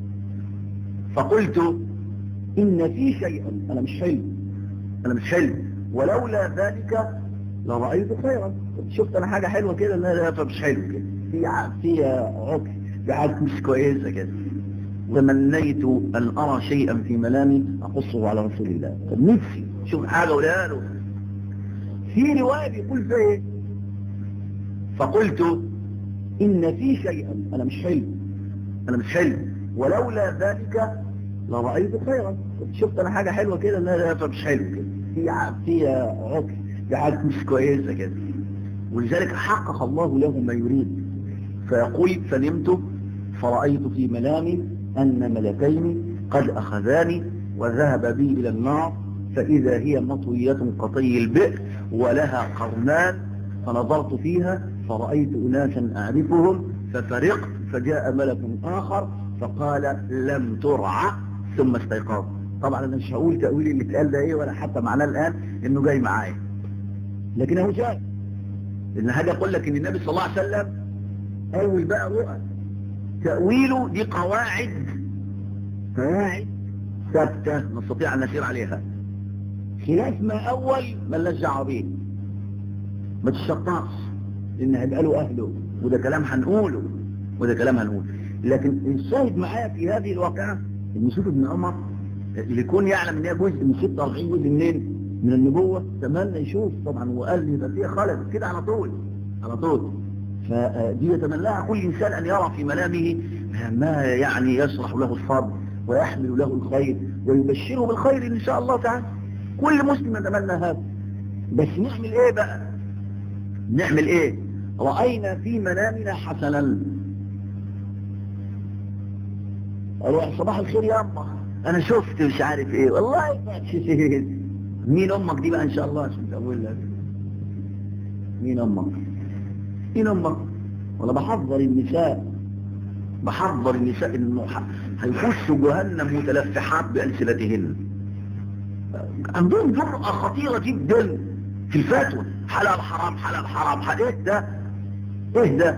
فقلت إن في شيئا أنا مش حلم أنا مش حلم ولولا ذلك لرأيت خيرا شفت أنا حاجة حلوة كده لا مش حلو كده في في عقل في حاجة مش كويسة كده تمنيت أن أرى شيئا في منامي أقصه على رسول الله طب نفسي شوف حاجة ولا له في رواية بيقول فيها ايه فقلت إن في شيئا أنا مش حلم أنا مش حلم ولولا ذلك لرأيت خيرا شفت انا حاجة حلوة كده لا لا مش حلو كده في في عقل في حاجة مش كويسة كده ولذلك حقق الله له ما يريد فيقول فنمت فرأيت في منامي أن ملكين قد أخذاني وذهب بي إلى النار فإذا هي مطوية قطي البئر ولها قرنان فنظرت فيها فرأيت أناسا أعرفهم ففرقت فجاء ملك آخر فقال لم ترعى ثم استيقظ طبعا انا مش هقول تأويل اللي اتقال ده ايه ولا حتى معناه الان انه جاي معايا لكن هو جاي لان هذا يقول لك ان النبي صلى الله عليه وسلم اول بقى رؤى تأويله دي قواعد قواعد ثابتة نستطيع ان نسير عليها خلاف ما اول ما لناش دعوه بيه ما تشطاش لان هيبقى له اهله وده كلام هنقوله وده كلام هنقوله لكن الشاهد معايا في هذه الواقعه ان شوف ابن عمر اللي يكون يعلم ان هي جزء من 46 جزء منين من النبوة تمنى يشوف طبعا وقال لي ده فيها خلل كده على طول على طول فدي يتمناها كل انسان ان يرى في منامه ما يعني يشرح له الصبر ويحمل له الخير ويبشره بالخير ان شاء الله تعالى كل مسلم يتمنى هذا بس نعمل ايه بقى نعمل ايه رأينا في منامنا حسنا اروح صباح الخير يا أمه أنا شفت مش عارف إيه والله مين أمك دي بقى إن شاء الله عشان تقول لك مين أمك مين أمك ولا بحضر النساء بحضر النساء انه هيخشوا جهنم متلفحات بألسنتهن عندهم جرأة خطيرة جدا في الفتوى حلال حرام حلال حرام حلال ايه ده ايه ده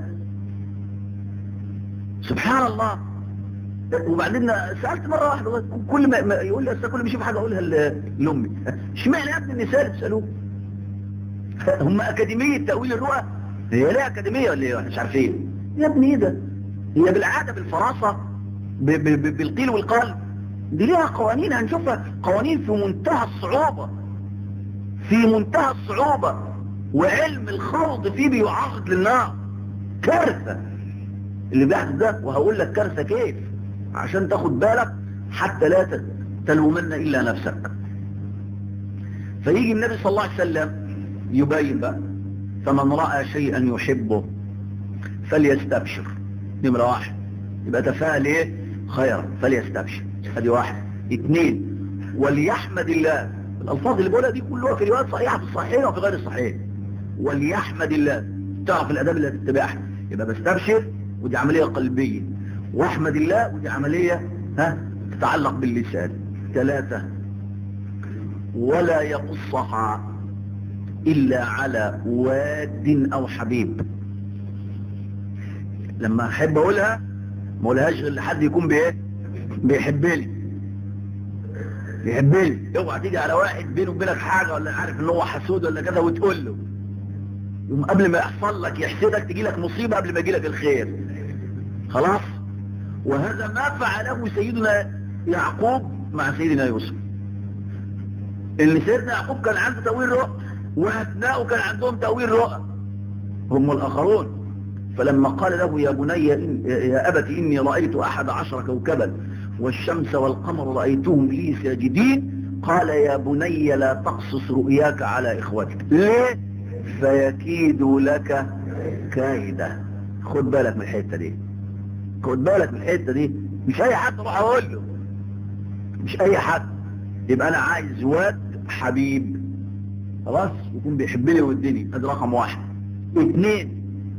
سبحان الله وبعدين سألت مرة واحدة كل ما يقول لي أستاذ كل ما يشوف حاجة أقولها لأمي اشمعنى يا ابن النساء اللي بيسألوه هم أكاديمية تأويل الرؤى هي ليه أكاديمية ولا ايه مش عارفين يا ابني ايه ده هي بالعادة بالفراسة بالقيل والقال دي ليها قوانين هنشوفها قوانين في منتهى الصعوبة في منتهى الصعوبة وعلم الخوض فيه بيعرض للنار كارثة اللي بيحدث ده وهقول لك كارثة كيف عشان تاخد بالك حتى لا تلومن إلا نفسك فيجي النبي صلى الله عليه وسلم يبين بقى فمن رأى شيئا يحبه فليستبشر نمرة واحد يبقى تفاءل ايه خيرا فليستبشر ادي واحد اثنين وليحمد الله الالفاظ اللي بقولها دي كلها في روايات صحيحة في الصحيحين وفي غير الصحيح وليحمد الله تعرف الاداب اللي هتتبعها يبقى بستبشر ودي عملية قلبية واحمد الله ودي عملية ها تتعلق باللسان ثلاثة ولا يقصها إلا على واد أو حبيب لما أحب أقولها ما أقولهاش غير لحد يكون بإيه بيحبني بيحبني اوعى تيجي على واحد بينه وبينك حاجة ولا عارف ان هو حسود ولا كذا وتقول له يوم قبل ما يحصل لك يحسدك تجي لك مصيبة قبل ما يجي لك الخير خلاص وهذا ما فعله سيدنا يعقوب مع سيدنا يوسف ان سيدنا يعقوب كان عنده تأويل رؤى وابنائه كان عندهم تأويل رؤى هم الآخرون فلما قال له يا بني إن يا أبت إني رأيت أحد عشر كوكبا والشمس والقمر رأيتهم لي ساجدين قال يا بني لا تقصص رؤياك على إخوتك ليه فيكيدوا لك كايدة خد بالك من الحتة دي خد بالك من الحتة دي مش أي حد روح أقول له مش أي حد يبقى أنا عايز واد حبيب خلاص يكون بيحبني ويديني هذا رقم واحد اثنين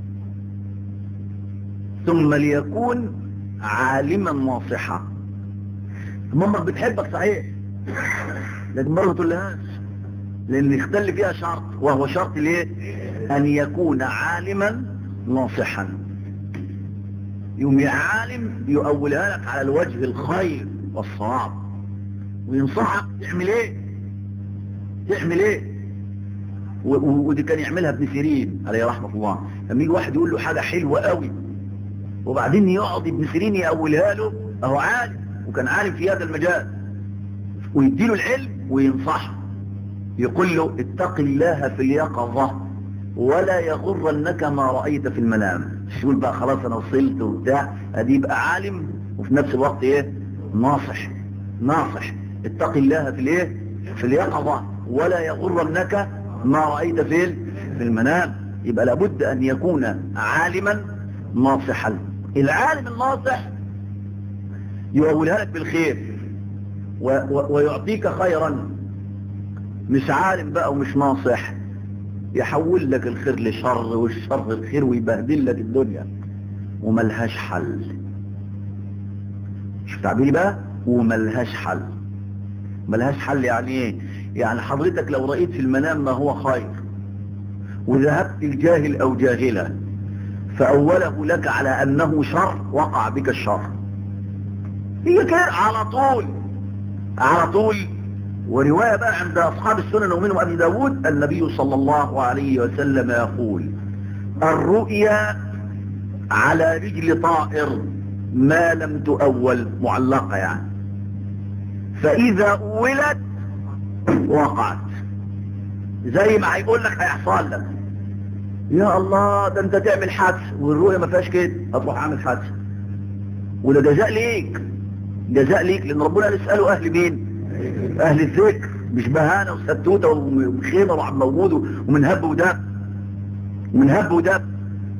ثم ليكون عالما ناصحا مامك بتحبك صحيح لكن مرة تقول لهاش لان يختل فيها شرط وهو شرط ليه ان يكون عالما ناصحا يوم عالم يؤولها لك على الوجه الخير والصواب وينصحك تعمل ايه تعمل ايه ودي كان يعملها ابن سيرين عليه رحمة الله لما يجي واحد يقول له حاجة حلوة قوي وبعدين يقعد ابن سيرين يأولها له اهو عالم وكان عالم في هذا المجال ويديله العلم وينصحه يقول له اتق الله في اليقظة ولا يغرنك ما رأيت في المنام مش يقول بقى خلاص انا وصلت وبتاع ادي يبقى عالم وفي نفس الوقت ايه ناصح ناصح اتق الله في الايه في اليقظة ولا يغرنك ما رأيت في في المنام يبقى لابد ان يكون عالما ناصحا العالم الناصح يؤولها لك بالخير و و ويعطيك خيرا مش عالم بقى ومش ناصح يحول لك الخير لشر والشر الخير ويبهدل لك الدنيا وملهاش حل شوف تعبيري بقى وملهاش حل ملهاش حل يعني ايه يعني حضرتك لو رأيت في المنام ما هو خير وذهبت الجاهل او جاهلة فأوله لك على أنه شر وقع بك الشر هي كده على طول على طول ورواية بقى عند أصحاب السنن ومنهم أبي داود النبي صلى الله عليه وسلم يقول الرؤيا على رجل طائر ما لم تؤول معلقة يعني فإذا أولت وقعت زي ما هيقول لك هيحصل لك يا الله ده انت تعمل حادث والرؤية ما فيهاش كده هتروح عامل حادث وده جزاء ليك جزاء ليك لان ربنا يسأله اهل مين اهل الذكر مش بهانة وستوتة وخيمة وعم موجود ومن هب ودب ومن هب ودب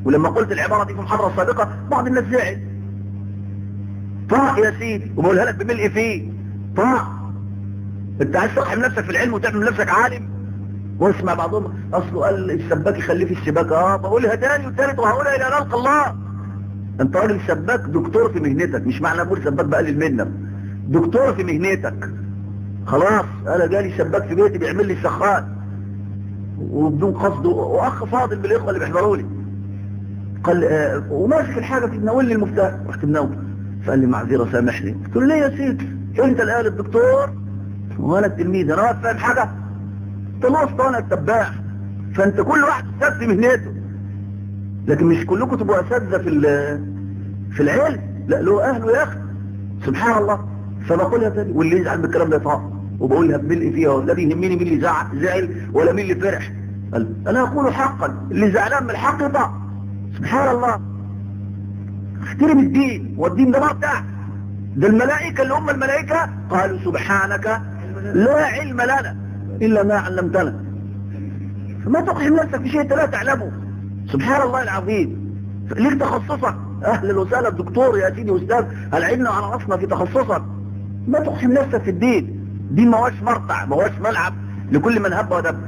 ولما قلت العبارة دي في محاضرة سابقة بعض الناس زعل طاع يا سيدي وبقولها لك بملء فيه طاع انت عايز ترحم نفسك في العلم وتعمل نفسك عالم واسمع بعضهم اصله قال السباك يخليه في السباكة اه بقولها تاني وتالت وهقولها الى نلقى الله انت راجل سباك دكتور في مهنتك مش معنى اقول سباك بقلل منك دكتور في مهنتك خلاص انا جالي سباك في بيتي بيعمل لي سخان وبدون قصد واخ فاضل بالاخوه اللي بيحضروا لي قال آه وماسك الحاجه في تناول لي المفتاح رحت مناول فقال لي معذره سامحني قلت له ليه يا سيدي انت الان الدكتور وانا التلميذ انا واقف فاهم حاجه انت نص وانا التباع فانت كل واحد استاذ في مهنته لكن مش كلكم تبقوا اساتذه في في العلم لا له اهله يا اخي سبحان الله فبقولها تاني واللي يزعل بالكلام ده يطاق وبقولها بملء فيها لا بيهمني مين اللي زعل زعل ولا مين اللي فرح قال انا اقول حقا اللي زعلان من الحق يطاق سبحان الله احترم الدين والدين ده بتاعك ده الملائكة اللي هم الملائكة قالوا سبحانك لا علم لنا إلا ما علمتنا فما تقحم نفسك في شيء انت لا تعلمه سبحان الله العظيم ليك تخصصك اهلا وسهلا دكتور يا سيدي استاذ العلم على راسنا في تخصصك ما تقحم نفسك في الدين دين ما هوش مرتع ما هوش ملعب لكل من هب ودب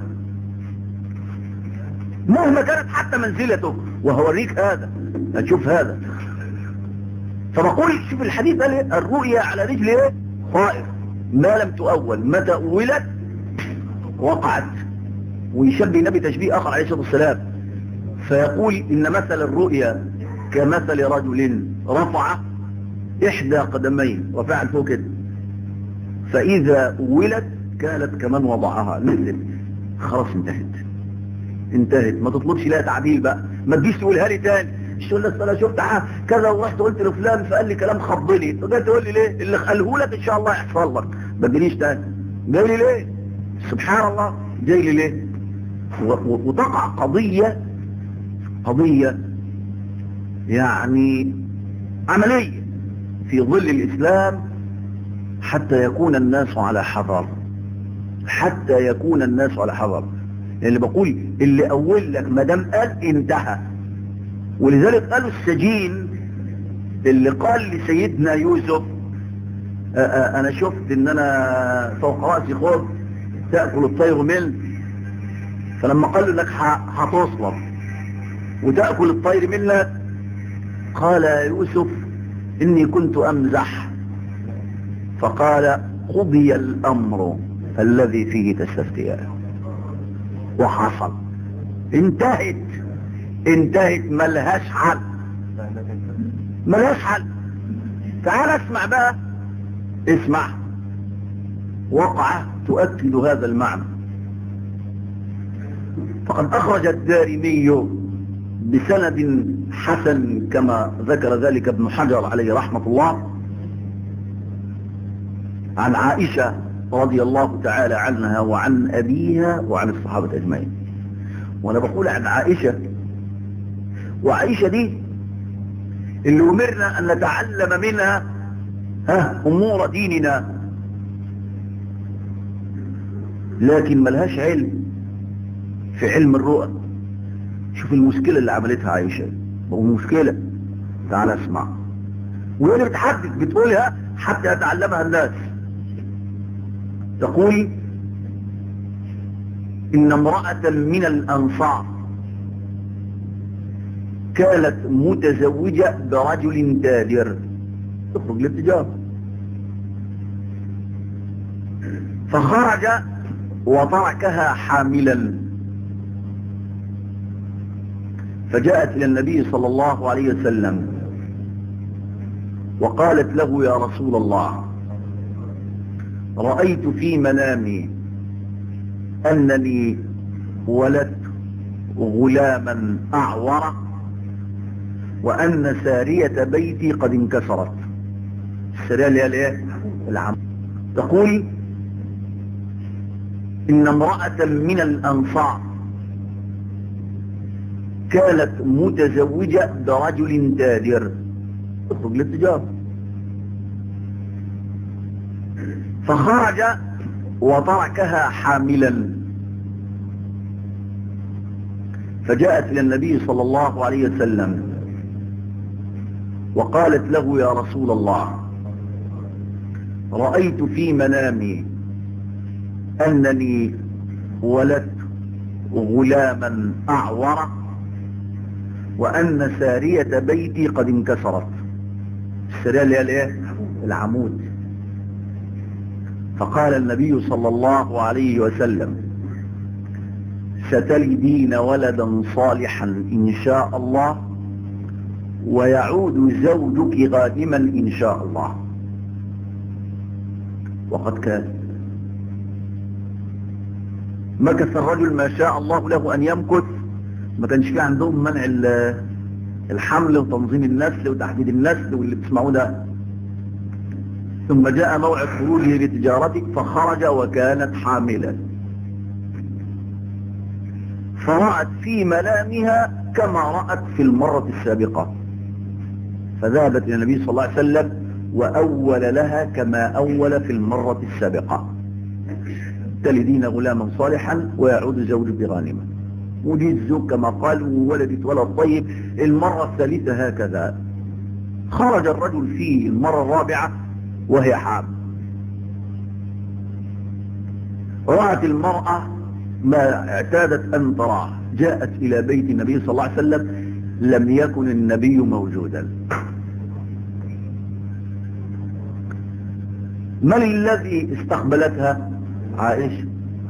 مهما كانت حتى منزلته وهوريك هذا هتشوف هذا فبقول شوف الحديث قال الرؤيا على رجل ايه طائر ما لم تؤول متى أولت وقعت ويشبه النبي تشبيه آخر عليه الصلاة والسلام فيقول إن مثل الرؤيا كمثل رجل رفع إحدى قدميه رفع فوق كده فإذا ولد كانت كمن وضعها مثل خلاص انتهت انتهت ما تطلبش لها تعديل بقى ما تجيش تقولها لي تاني مش تقول لك انا شفت كذا ورحت قلت لفلان فقال لي كلام خضني فجاي تقول لي ليه اللي قاله لك ان شاء الله يحصل لك ما تجينيش تاني جاي لي ليه سبحان الله جاي لي ليه وتقع قضية قضية يعني عملية في ظل الإسلام حتى يكون الناس على حذر حتى يكون الناس على حذر يعني اللي بقول اللي أول لك مدام قال انتهى ولذلك قالوا السجين اللي قال لسيدنا يوسف آآ آآ أنا شفت إن أنا فوق رأسي خذ تأكل الطير منه فلما قال له لك هتصلب وتأكل الطير منك قال يا يوسف إني كنت أمزح فقال قضي الأمر الذي فيه تستفتيان وحصل انتهت انتهت ملهاش حل ملهاش حل تعال اسمع بقى اسمع وقعة تؤكد هذا المعنى فقد أخرج الدارمي بسند حسن كما ذكر ذلك ابن حجر عليه رحمة الله عن عائشة رضي الله تعالى عنها وعن أبيها وعن الصحابة أجمعين وأنا بقول عن عائشة وعائشة دي اللي أمرنا أن نتعلم منها ها أمور ديننا لكن ملهاش علم في علم الرؤى شوف المشكلة اللي عملتها عائشة ومشكلة تعال اسمع وهي اللي بتحدث بتقولها حتى يتعلمها الناس تقول إن امرأة من الأنصار كانت متزوجة برجل تاجر تخرج للتجارة فخرج وتركها حاملا فجاءت إلى النبي صلى الله عليه وسلم وقالت له يا رسول الله رأيت في منامي أنني ولدت غلاما أعور وأن سارية بيتي قد انكسرت السارية اللي هي الايه العم تقول إن امرأة من الأنصار كانت متزوجة برجل تاجر تخرج للتجارة فخرج وتركها حاملا فجاءت إلى النبي صلى الله عليه وسلم وقالت له يا رسول الله رأيت في منامي أنني ولدت غلاما أعور وأن سارية بيتي قد انكسرت السارية اللي هي الايه العمود فقال النبي صلى الله عليه وسلم ستلدين ولدا صالحا إن شاء الله ويعود زوجك غانما إن شاء الله وقد كان مكث الرجل ما شاء الله له أن يمكث ما كانش في عندهم منع الحمل وتنظيم النسل وتحديد النسل واللي بتسمعوه ده ثم جاء موعد خروجه لتجارته فخرج وكانت حاملا فرأت في منامها كما رأت في المرة السابقة فذهبت إلى النبي صلى الله عليه وسلم وأول لها كما أول في المرة السابقة تلدين غلاما صالحا ويعود زوج بغانمة ودي الزوج كما قال وولدت ولد طيب المرة الثالثة هكذا خرج الرجل في المرة الرابعة وهي حام رأت المرأة ما اعتادت أن تراه جاءت إلى بيت النبي صلى الله عليه وسلم لم يكن النبي موجودا من الذي استقبلتها عائشة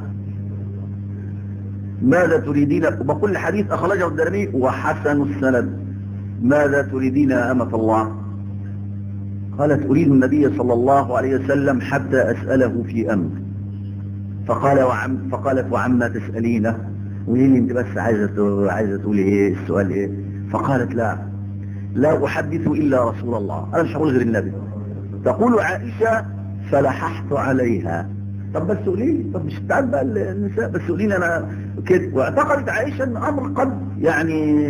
ماذا تريدين وبقول الحديث أخرجه الدرمي وحسن السند ماذا تريدين يا أمة الله قالت أريد النبي صلى الله عليه وسلم حتى أسأله في أمر فقال وعم فقالت وعما تسألينه قولي لي انت بس عايزة عايزة تقولي ايه السؤال ايه فقالت لا لا أحدث إلا رسول الله أنا مش هقول غير النبي تقول عائشة فلححت عليها طب بس قولي لي طب مش بتاعت بقى النساء بس قولي لي انا كده واعتقدت عائشة ان امر قد يعني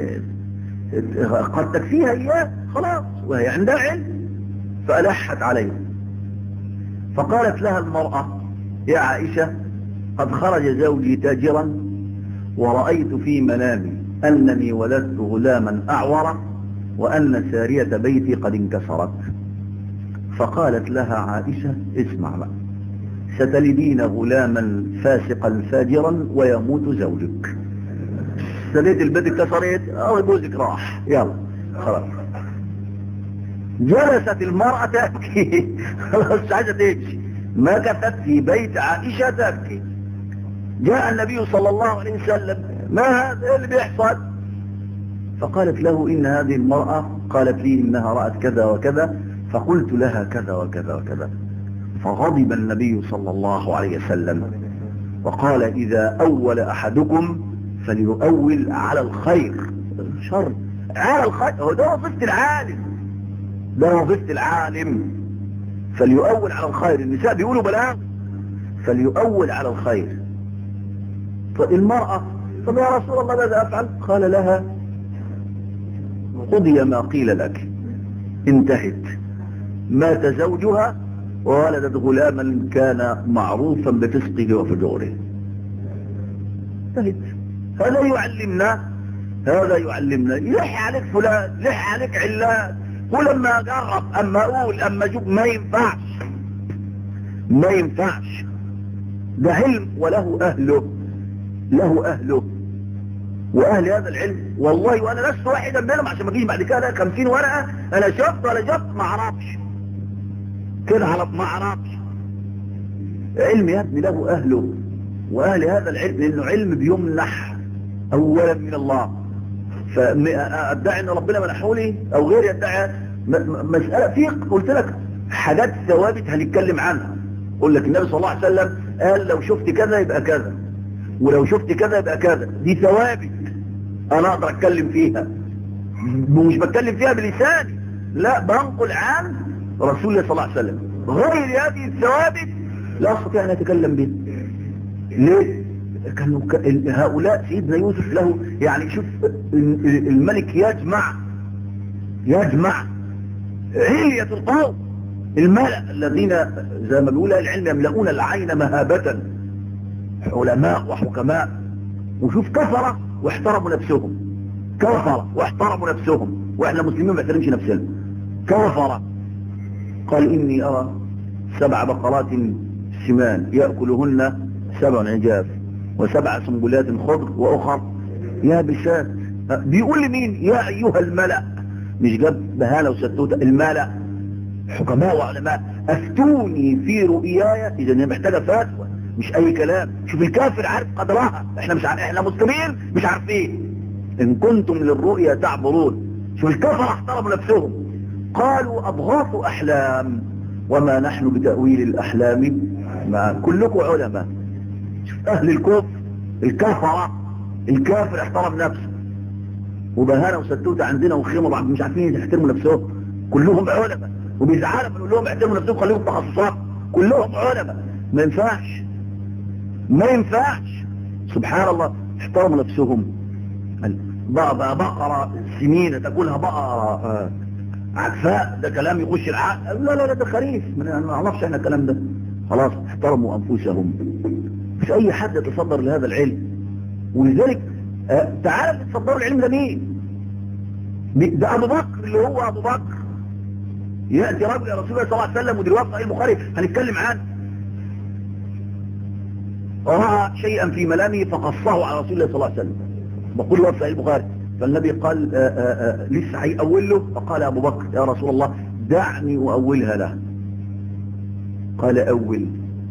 قد تكفيها اياه خلاص وهي عندها علم فألحت عليه فقالت لها المرأة يا عائشة قد خرج زوجي تاجرا ورأيت في منامي أنني ولدت غلاما أعور وأن سارية بيتي قد انكسرت فقالت لها عائشة اسمع بقى ستلدين غلاما فاسقا فاجرا ويموت زوجك سارية البيت اتكسرت أو جوزك راح يلا خلاص جلست المرأة تبكي خلاص مش عايزة تمشي مكثت في بيت عائشة تبكي جاء النبي صلى الله عليه وسلم ما هذا إيه اللي بيحصل فقالت له إن هذه المرأة قالت لي إنها رأت كذا وكذا فقلت لها كذا وكذا وكذا فغضب النبي صلى الله عليه وسلم وقال إذا أول أحدكم فليؤول على الخير شر على الخير هو ده وظيفة العالم ده وظيفة العالم فليؤول على الخير النساء بيقولوا بلاغ فليؤول على الخير فالمرأة طب يا رسول الله ماذا أفعل قال لها قضي ما قيل لك انتهت مات زوجها وولدت غلاما كان معروفا بفسقه وفجوره انتهت هذا يعلمنا هذا يعلمنا لح عليك فلان لح عليك علان ولما اجرب اما اقول اما اشوف ما ينفعش ما ينفعش ده علم وله اهله له اهله واهل هذا العلم والله وانا لست واحدا منهم عشان ما اجيش بعد كده 50 ورقه انا شفت ولا شفت ما اعرفش كده على ما اعرفش علم يا ابني له اهله واهل هذا العلم لانه علم بيمنح اولا من الله فادعي ان ربنا منحه لي او غير يدعي مساله في قلت لك حاجات ثوابت هنتكلم عنها قول لك النبي صلى الله عليه وسلم قال لو شفت كذا يبقى كذا ولو شفت كذا يبقى كذا دي ثوابت انا اقدر اتكلم فيها ومش بتكلم فيها بلساني لا بنقل عن رسول الله صلى الله عليه وسلم غير هذه الثوابت لا استطيع ان اتكلم بها ليه كانوا هؤلاء سيدنا يوسف له يعني شوف الملك يجمع يجمع علية القوم الملأ الذين زي ما بيقول العلم يملؤون العين مهابة علماء وحكماء وشوف كفرة واحترموا نفسهم كفر واحترموا نفسهم واحنا مسلمين ما نحترمش نفسنا كفر قال اني ارى سبع بقرات سمان يأكلهن سبع عجاف وسبع سنبلات خضر واخر يابسات بيقول لمين يا ايها الملأ مش جاب بهالة وستوتة الملأ حكماء وعلماء افتوني في رؤياي اذا هي محتاجة فتوى مش اي كلام شوف الكافر عارف قدرها احنا مش عارف احنا مسلمين مش عارفين ان كنتم للرؤيا تعبرون شوف الكفر احترموا نفسهم قالوا اضغاث احلام وما نحن بتأويل الاحلام ما كلكم علماء شوف اهل الكفر الكفرة الكافر احترم نفسه وبهانة وستوتة عندنا وخيمة بعض مش عارفين يحترموا نفسهم كلهم علماء وبيزعلوا بنقول لهم احترموا نفسهم خليهم تخصصات كلهم علماء ما ينفعش ما ينفعش سبحان الله احترموا نفسهم بقى بقرة سمينة تقولها بقرة آه عكفاء ده كلام يخش العقل لا لا لا ده خريف ما نعرفش احنا الكلام ده خلاص احترموا انفسهم مش اي حد يتصدر لهذا العلم ولذلك آه تعالى تتصدروا العلم ده مين ده ابو بكر اللي هو ابو بكر يأتي رجل يا رسول الله صلى الله عليه وسلم ودي رواية البخاري هنتكلم عنه ورأى شيئا في ملامه فقصه على رسول الله صلى الله عليه وسلم بقول وفى البخاري فالنبي قال آآ آآ لسه هيأول له فقال أبو بكر يا رسول الله دعني أؤولها له قال أول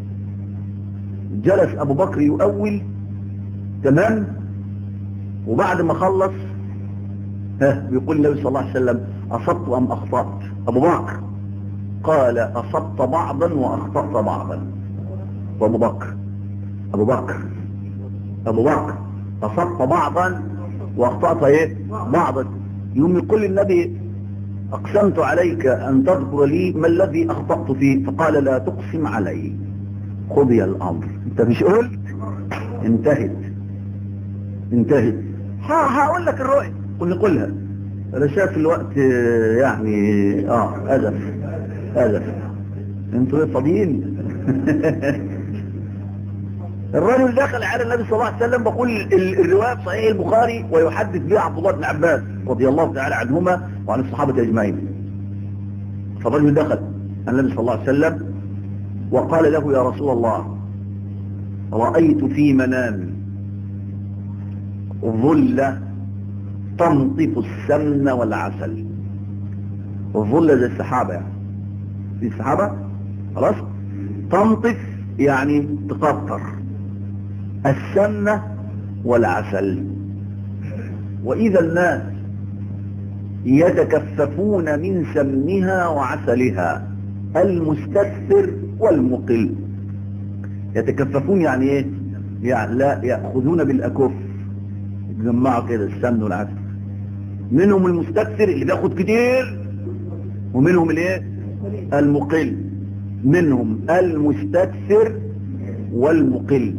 جلس أبو بكر يؤول تمام وبعد ما خلص ها بيقول النبي صلى الله عليه وسلم أصبت أم أخطأت أبو بكر قال أصبت بعضا وأخطأت بعضا وأبو بكر أبو بكر أبو بكر أصبت بعضا وأخطأت إيه بعضا يوم يقول النبي أقسمت عليك أن تذكر لي ما الذي أخطأت فيه فقال لا تقسم علي خذي الأمر أنت مش قلت انتهت انتهت هقول لك الرؤية قل نقولها انا شايف الوقت يعني اه ادف ادف انتوا ايه فاضيين الرجل دخل على النبي صلى الله عليه وسلم بقول الرواية في صحيح البخاري ويحدث بها عبد الله بن عباس رضي الله تعالى عنهما وعن الصحابة اجمعين فالرجل دخل على النبي صلى الله عليه وسلم وقال له يا رسول الله رأيت في منامي ظلة تنطف السمن والعسل الظلة زي السحابة يعني في السحابة خلاص تنطف يعني تقطر السمنة والعسل وإذا الناس يتكففون من سمنها وعسلها المستكثر والمقل يتكففون يعني ايه يعني لا يأخذون بالأكف يجمعوا كده السمن والعسل منهم المستكثر اللي بياخد كتير ومنهم الايه المقل منهم المستكثر والمقل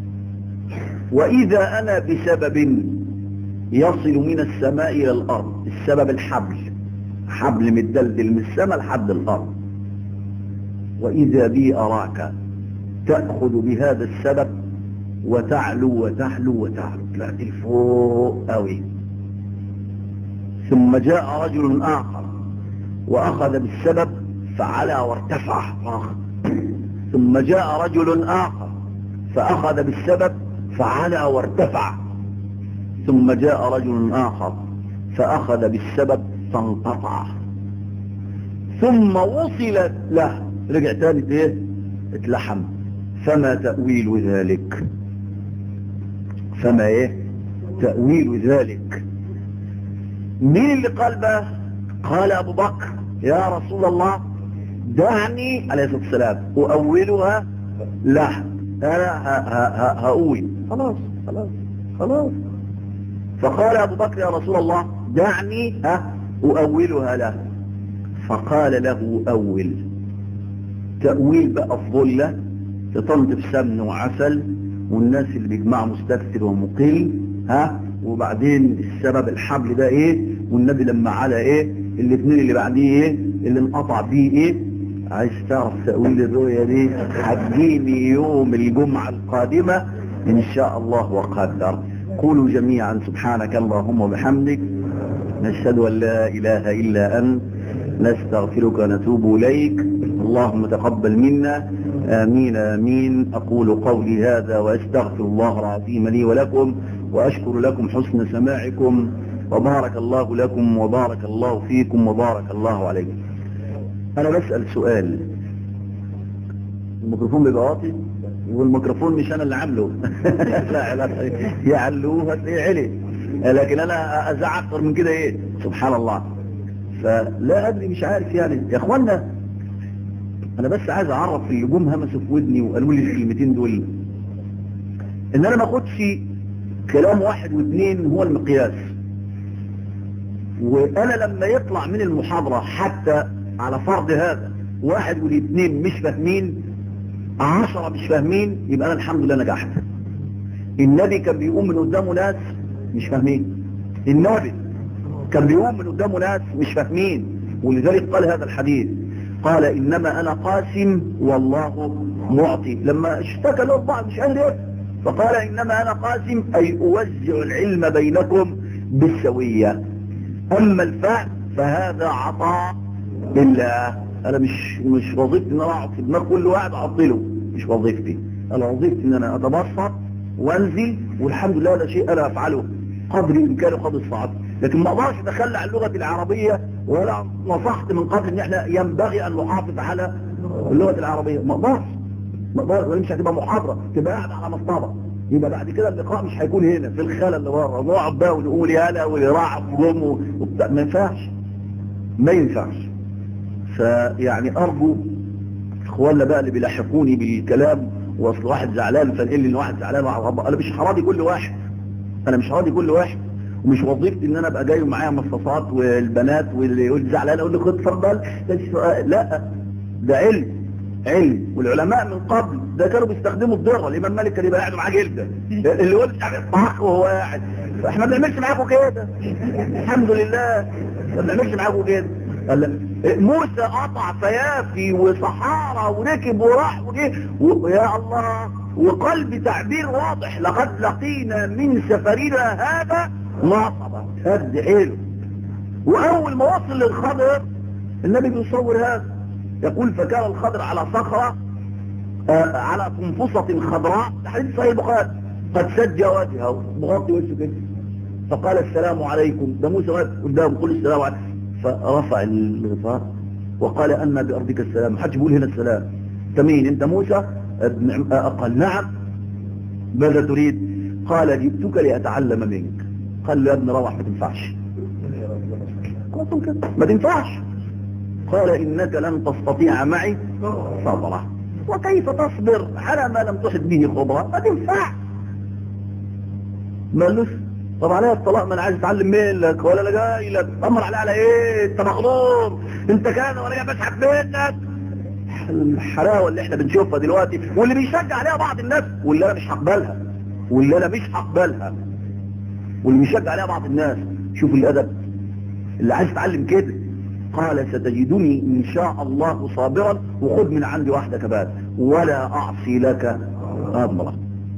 واذا انا بسبب يصل من السماء الى الارض السبب الحبل حبل متدلدل من السماء لحد الارض واذا بي اراك تاخذ بهذا السبب وتعلو وتحلو وتعلو طلعت لفوق قوي ثم جاء رجل آخر وأخذ بالسبب فعلى وارتفع ثم جاء رجل آخر فأخذ بالسبب فعلى وارتفع ثم جاء رجل آخر فأخذ بالسبب فانقطع ثم وصل له رجع تاني ايه اتلحم فما تأويل ذلك فما ايه تأويل ذلك مين اللي قال بقى قال ابو بكر يا رسول الله دعني عليه الصلاة والسلام اؤولها لا انا هقول خلاص خلاص خلاص فقال ابو بكر يا رسول الله دعني ها اؤولها له فقال له اول تأويل بقى الظلة تطنطف سمن وعسل والناس اللي بيجمعوا مستكثر ومقل ها وبعدين السبب الحبل ده ايه والنبي لما على ايه الاثنين اللي بعديه ايه اللي انقطع بيه ايه عايز تعرف تأويل الرؤية دي هتجيني يوم الجمعة القادمة ان شاء الله وقدر قولوا جميعا سبحانك اللهم وبحمدك نشهد أن لا إله إلا أنت نستغفرك ونتوب إليك اللهم تقبل منا آمين آمين أقول قولي هذا وأستغفر الله العظيم لي ولكم وأشكر لكم حسن سماعكم وبارك الله لكم وبارك الله فيكم وبارك الله عليكم أنا بسأل سؤال الميكروفون بيبقى واطي والميكروفون مش أنا اللي عامله لا لا يعلوه هتلاقيه علي لكن أنا أزعق أكتر من كده إيه سبحان الله فلا أدري مش عارف يعني يا أخوانا أنا بس عايز أعرف اللي جم همسوا في ودني وقالوا لي الكلمتين دول إن أنا ما أخدش كلام واحد واثنين هو المقياس وانا لما يطلع من المحاضرة حتى على فرض هذا واحد والاثنين مش فاهمين عشرة مش فاهمين يبقى انا الحمد لله نجحت النبي كان بيقوم من قدامه ناس مش فاهمين النبي كان بيقوم من قدامه ناس مش فاهمين ولذلك قال هذا الحديث قال انما انا قاسم والله معطي لما اشتكى له بعض مش قال ليه فقال انما انا قاسم اي اوزع العلم بينكم بالسويه اما الفهم فهذا عطاء لله انا مش مش وظيفتي ان انا اقعد في دماغ كل واحد اعطله مش وظيفتي انا وظيفتي ان انا اتبسط وانزل والحمد لله ده شيء انا افعله قدر الامكان وقدر الصعب لكن ما اقدرش اتخلى عن اللغه العربيه ولا نصحت من قبل ان احنا ينبغي ان نحافظ على اللغه العربيه ما اقدرش ما اقدرش مش هتبقى محاضره تبقى قاعد على مصطبه يبقى بعد كده اللقاء مش هيكون هنا في الخلا اللي بره نقعد بقى ونقول يالا ويرعب وجم وبتاع ما ينفعش ما ينفعش فيعني ارجو اخواننا بقى اللي بيلاحقوني بالكلام واصل واحد زعلان فنقل لي ان واحد زعلان انا مش هراضي كل واحد انا مش هراضي كل واحد ومش وظيفتي ان انا ابقى جاي ومعايا مصاصات والبنات واللي يقول زعلان اقول له خد اتفضل لا ده علم علم والعلماء من قبل ده كانوا بيستخدموا الذره الامام مالك كان يبقى قاعد معاه جلده اللي يقول مش عارف طاق وهو قاعد فاحنا ما بنعملش معاكم كده الحمد لله ما بنعملش معاكم كده موسى قطع فيافي وصحارى وركب وراح وجه ويا الله وقلب تعبير واضح لقد لقينا من سفرنا هذا نصبا هد حلو واول ما وصل للخضر النبي بيصور هذا يقول فكان الخضر على صخرة آه على تنفصة خضراء حديث صحيح البخاري قد سج وجهه مغطي وجهه كده فقال السلام عليكم ده موسى واقف قدامه قل السلام عليكم فرفع الغفار وقال أن بأرضك السلام ما حدش بيقول هنا السلام انت مين انت موسى قال نعم ماذا تريد قال جئتك لأتعلم منك قال له يا ابن روح ما تنفعش ما تنفعش قال إنك لن تستطيع معي صبرا وكيف تصبر على ما لم تحد به خبرا ما تنفع ما قالوش طب عليا الطلاق ما انا عايز اتعلم منك ولا انا جاي لك امر علي على ايه انت مغرور انت كان وانا جاي بسحب منك الحلاوه اللي احنا بنشوفها دلوقتي واللي بيشجع عليها بعض الناس واللي انا مش هقبلها واللي انا مش هقبلها واللي بيشجع عليها بعض الناس شوف الادب اللي عايز يتعلم كده قال ستجدني إن شاء الله صابرا وخذ من عندي واحدة كبات ولا أعصي لك أمرا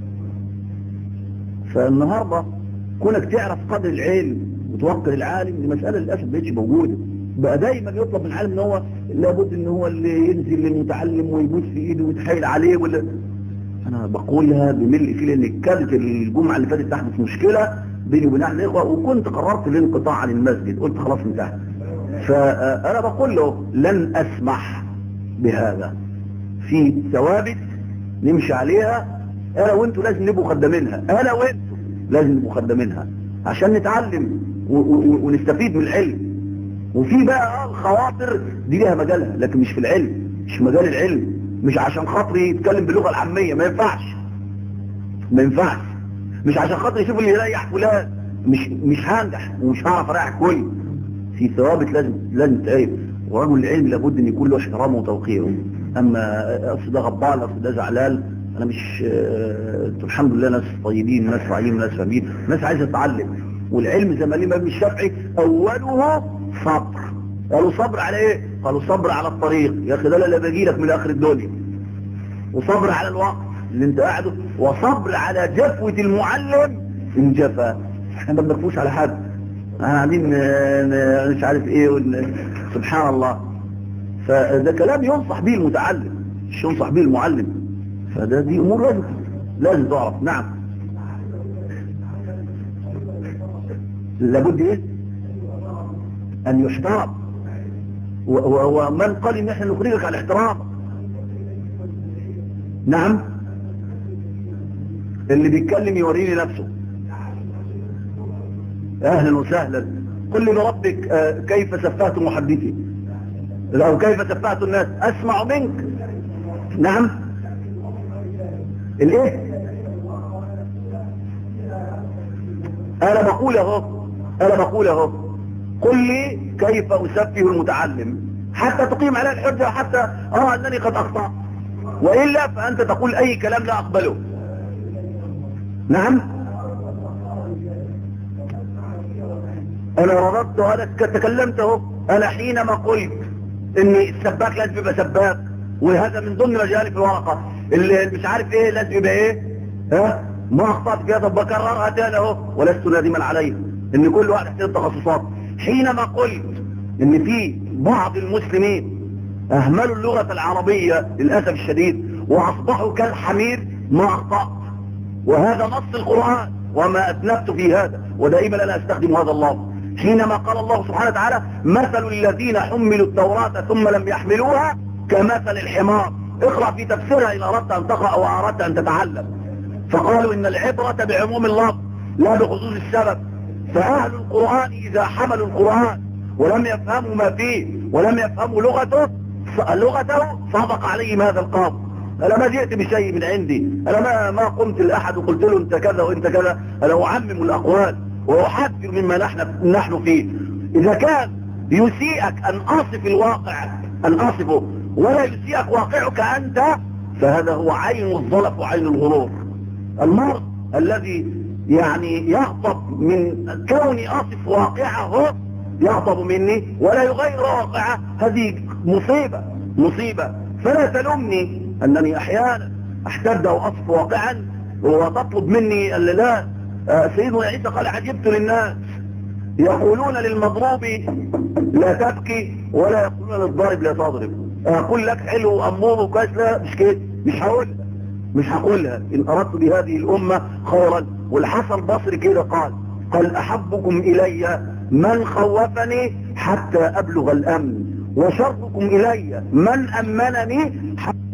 فالنهاردة كونك تعرف قدر العلم وتوقر العالم دي مسألة للأسف بقتش موجودة بقى دايما يطلب من العالم ان هو لابد ان هو اللي ينزل للمتعلم ويبوس في ايده ويتحايل عليه ولا انا بقولها بملء فيه لان كانت الجمعة اللي فاتت تحدث مشكلة بيني وبين اهل الاخوة وكنت قررت الانقطاع عن المسجد قلت خلاص انتهى فأنا بقول له لن أسمح بهذا في ثوابت نمشي عليها أنا وإنتوا لازم نبقوا خدامينها أنا وإنتوا لازم نبقوا خدامينها عشان نتعلم ونستفيد من العلم وفي بقى الخواطر دي ليها مجالها لكن مش في العلم مش مجال العلم مش عشان خاطري يتكلم باللغة العامية ما ينفعش ما ينفعش مش عشان خاطري يشوف اللي يريح فلان مش مش هنجح ومش هعرف اريح كل في ثوابت لازم لازم تعرف ورجل العلم لابد ان يكون له احترامه وتوقيره اما اصل ده غبال اصل ده زعلان انا مش اه الحمد لله ناس طيبين ناس راعيين ناس فاهمين ناس عايزه تتعلم والعلم زي ما الامام الشافعي اوله صبر قالوا صبر على ايه قالوا صبر على الطريق يا اخي ده اللي باجي لك من اخر الدنيا وصبر على الوقت اللي انت قاعده وصبر على جفوة المعلم انجفى احنا ما بنكفوش على حد احنا قاعدين مش عارف ايه ون... سبحان الله فده كلام ينصح به المتعلم مش ينصح به المعلم فده دي امور لازم لازم تعرف نعم لابد ايه ان يحترم ومن قال ان احنا نخرجك على احترامك نعم اللي بيتكلم يوريني نفسه اهلا وسهلا قل لي بربك آه كيف سفهت محدثي او كيف سفهت الناس اسمع منك نعم الايه انا بقول اهو انا بقول اهو قل لي كيف اسفه المتعلم حتى تقيم عليه الحجة حتى اه انني قد اخطأت وإلا فأنت تقول أي كلام لا أقبله نعم أنا رددت هذا تكلمت اهو أنا حينما قلت إن السباك لازم يبقى سباك وهذا من ضمن مجالي في الورقة اللي مش عارف إيه لازم يبقى إيه ها ما أخطأت فيها طب بكررها تاني أهو ولست نادما عليه إن كل واحد يحتاج تخصصات حينما قلت إن في بعض المسلمين اهملوا اللغة العربية للأسف الشديد واصبحوا كالحمير ما اخطأت وهذا نص القرآن وما اذنبت في هذا ودائما انا استخدم هذا اللفظ حينما قال الله سبحانه وتعالى مثل الذين حملوا التوراة ثم لم يحملوها كمثل الحمار اقرأ في تفسيرها ان اردت ان تقرأ او اردت ان تتعلم فقالوا ان العبرة بعموم اللفظ لا بخصوص السبب فاهل القرآن اذا حملوا القرآن ولم يفهموا ما فيه ولم يفهموا لغته لغته صادق عليهم هذا القاضي انا ما جئت بشيء من عندي انا ما ما قمت لاحد وقلت له انت كذا وانت كذا انا اعمم الاقوال واحذر مما نحن نحن فيه اذا كان يسيئك ان اصف الواقع ان اصفه ولا يسيئك واقعك انت فهذا هو عين الظلف وعين الغرور المرء الذي يعني يغضب من كوني اصف واقعه يغضب مني ولا يغير واقعه هذه مصيبة مصيبة فلا تلومني أنني أحيانا أحتد أو أصف واقعا وتطلب مني لا سيدنا عيسى قال عجبت للناس يقولون للمضروب لا تبكي ولا يقولون للضارب لا تضرب أقول لك حلو أمور وكويس لا مش كده مش هقولها مش هقولها إن أردت بهذه الأمة خيرا والحسن البصري كده قال قال أحبكم إلي من خوفني حتى أبلغ الأمن وشركم إلي من أمنني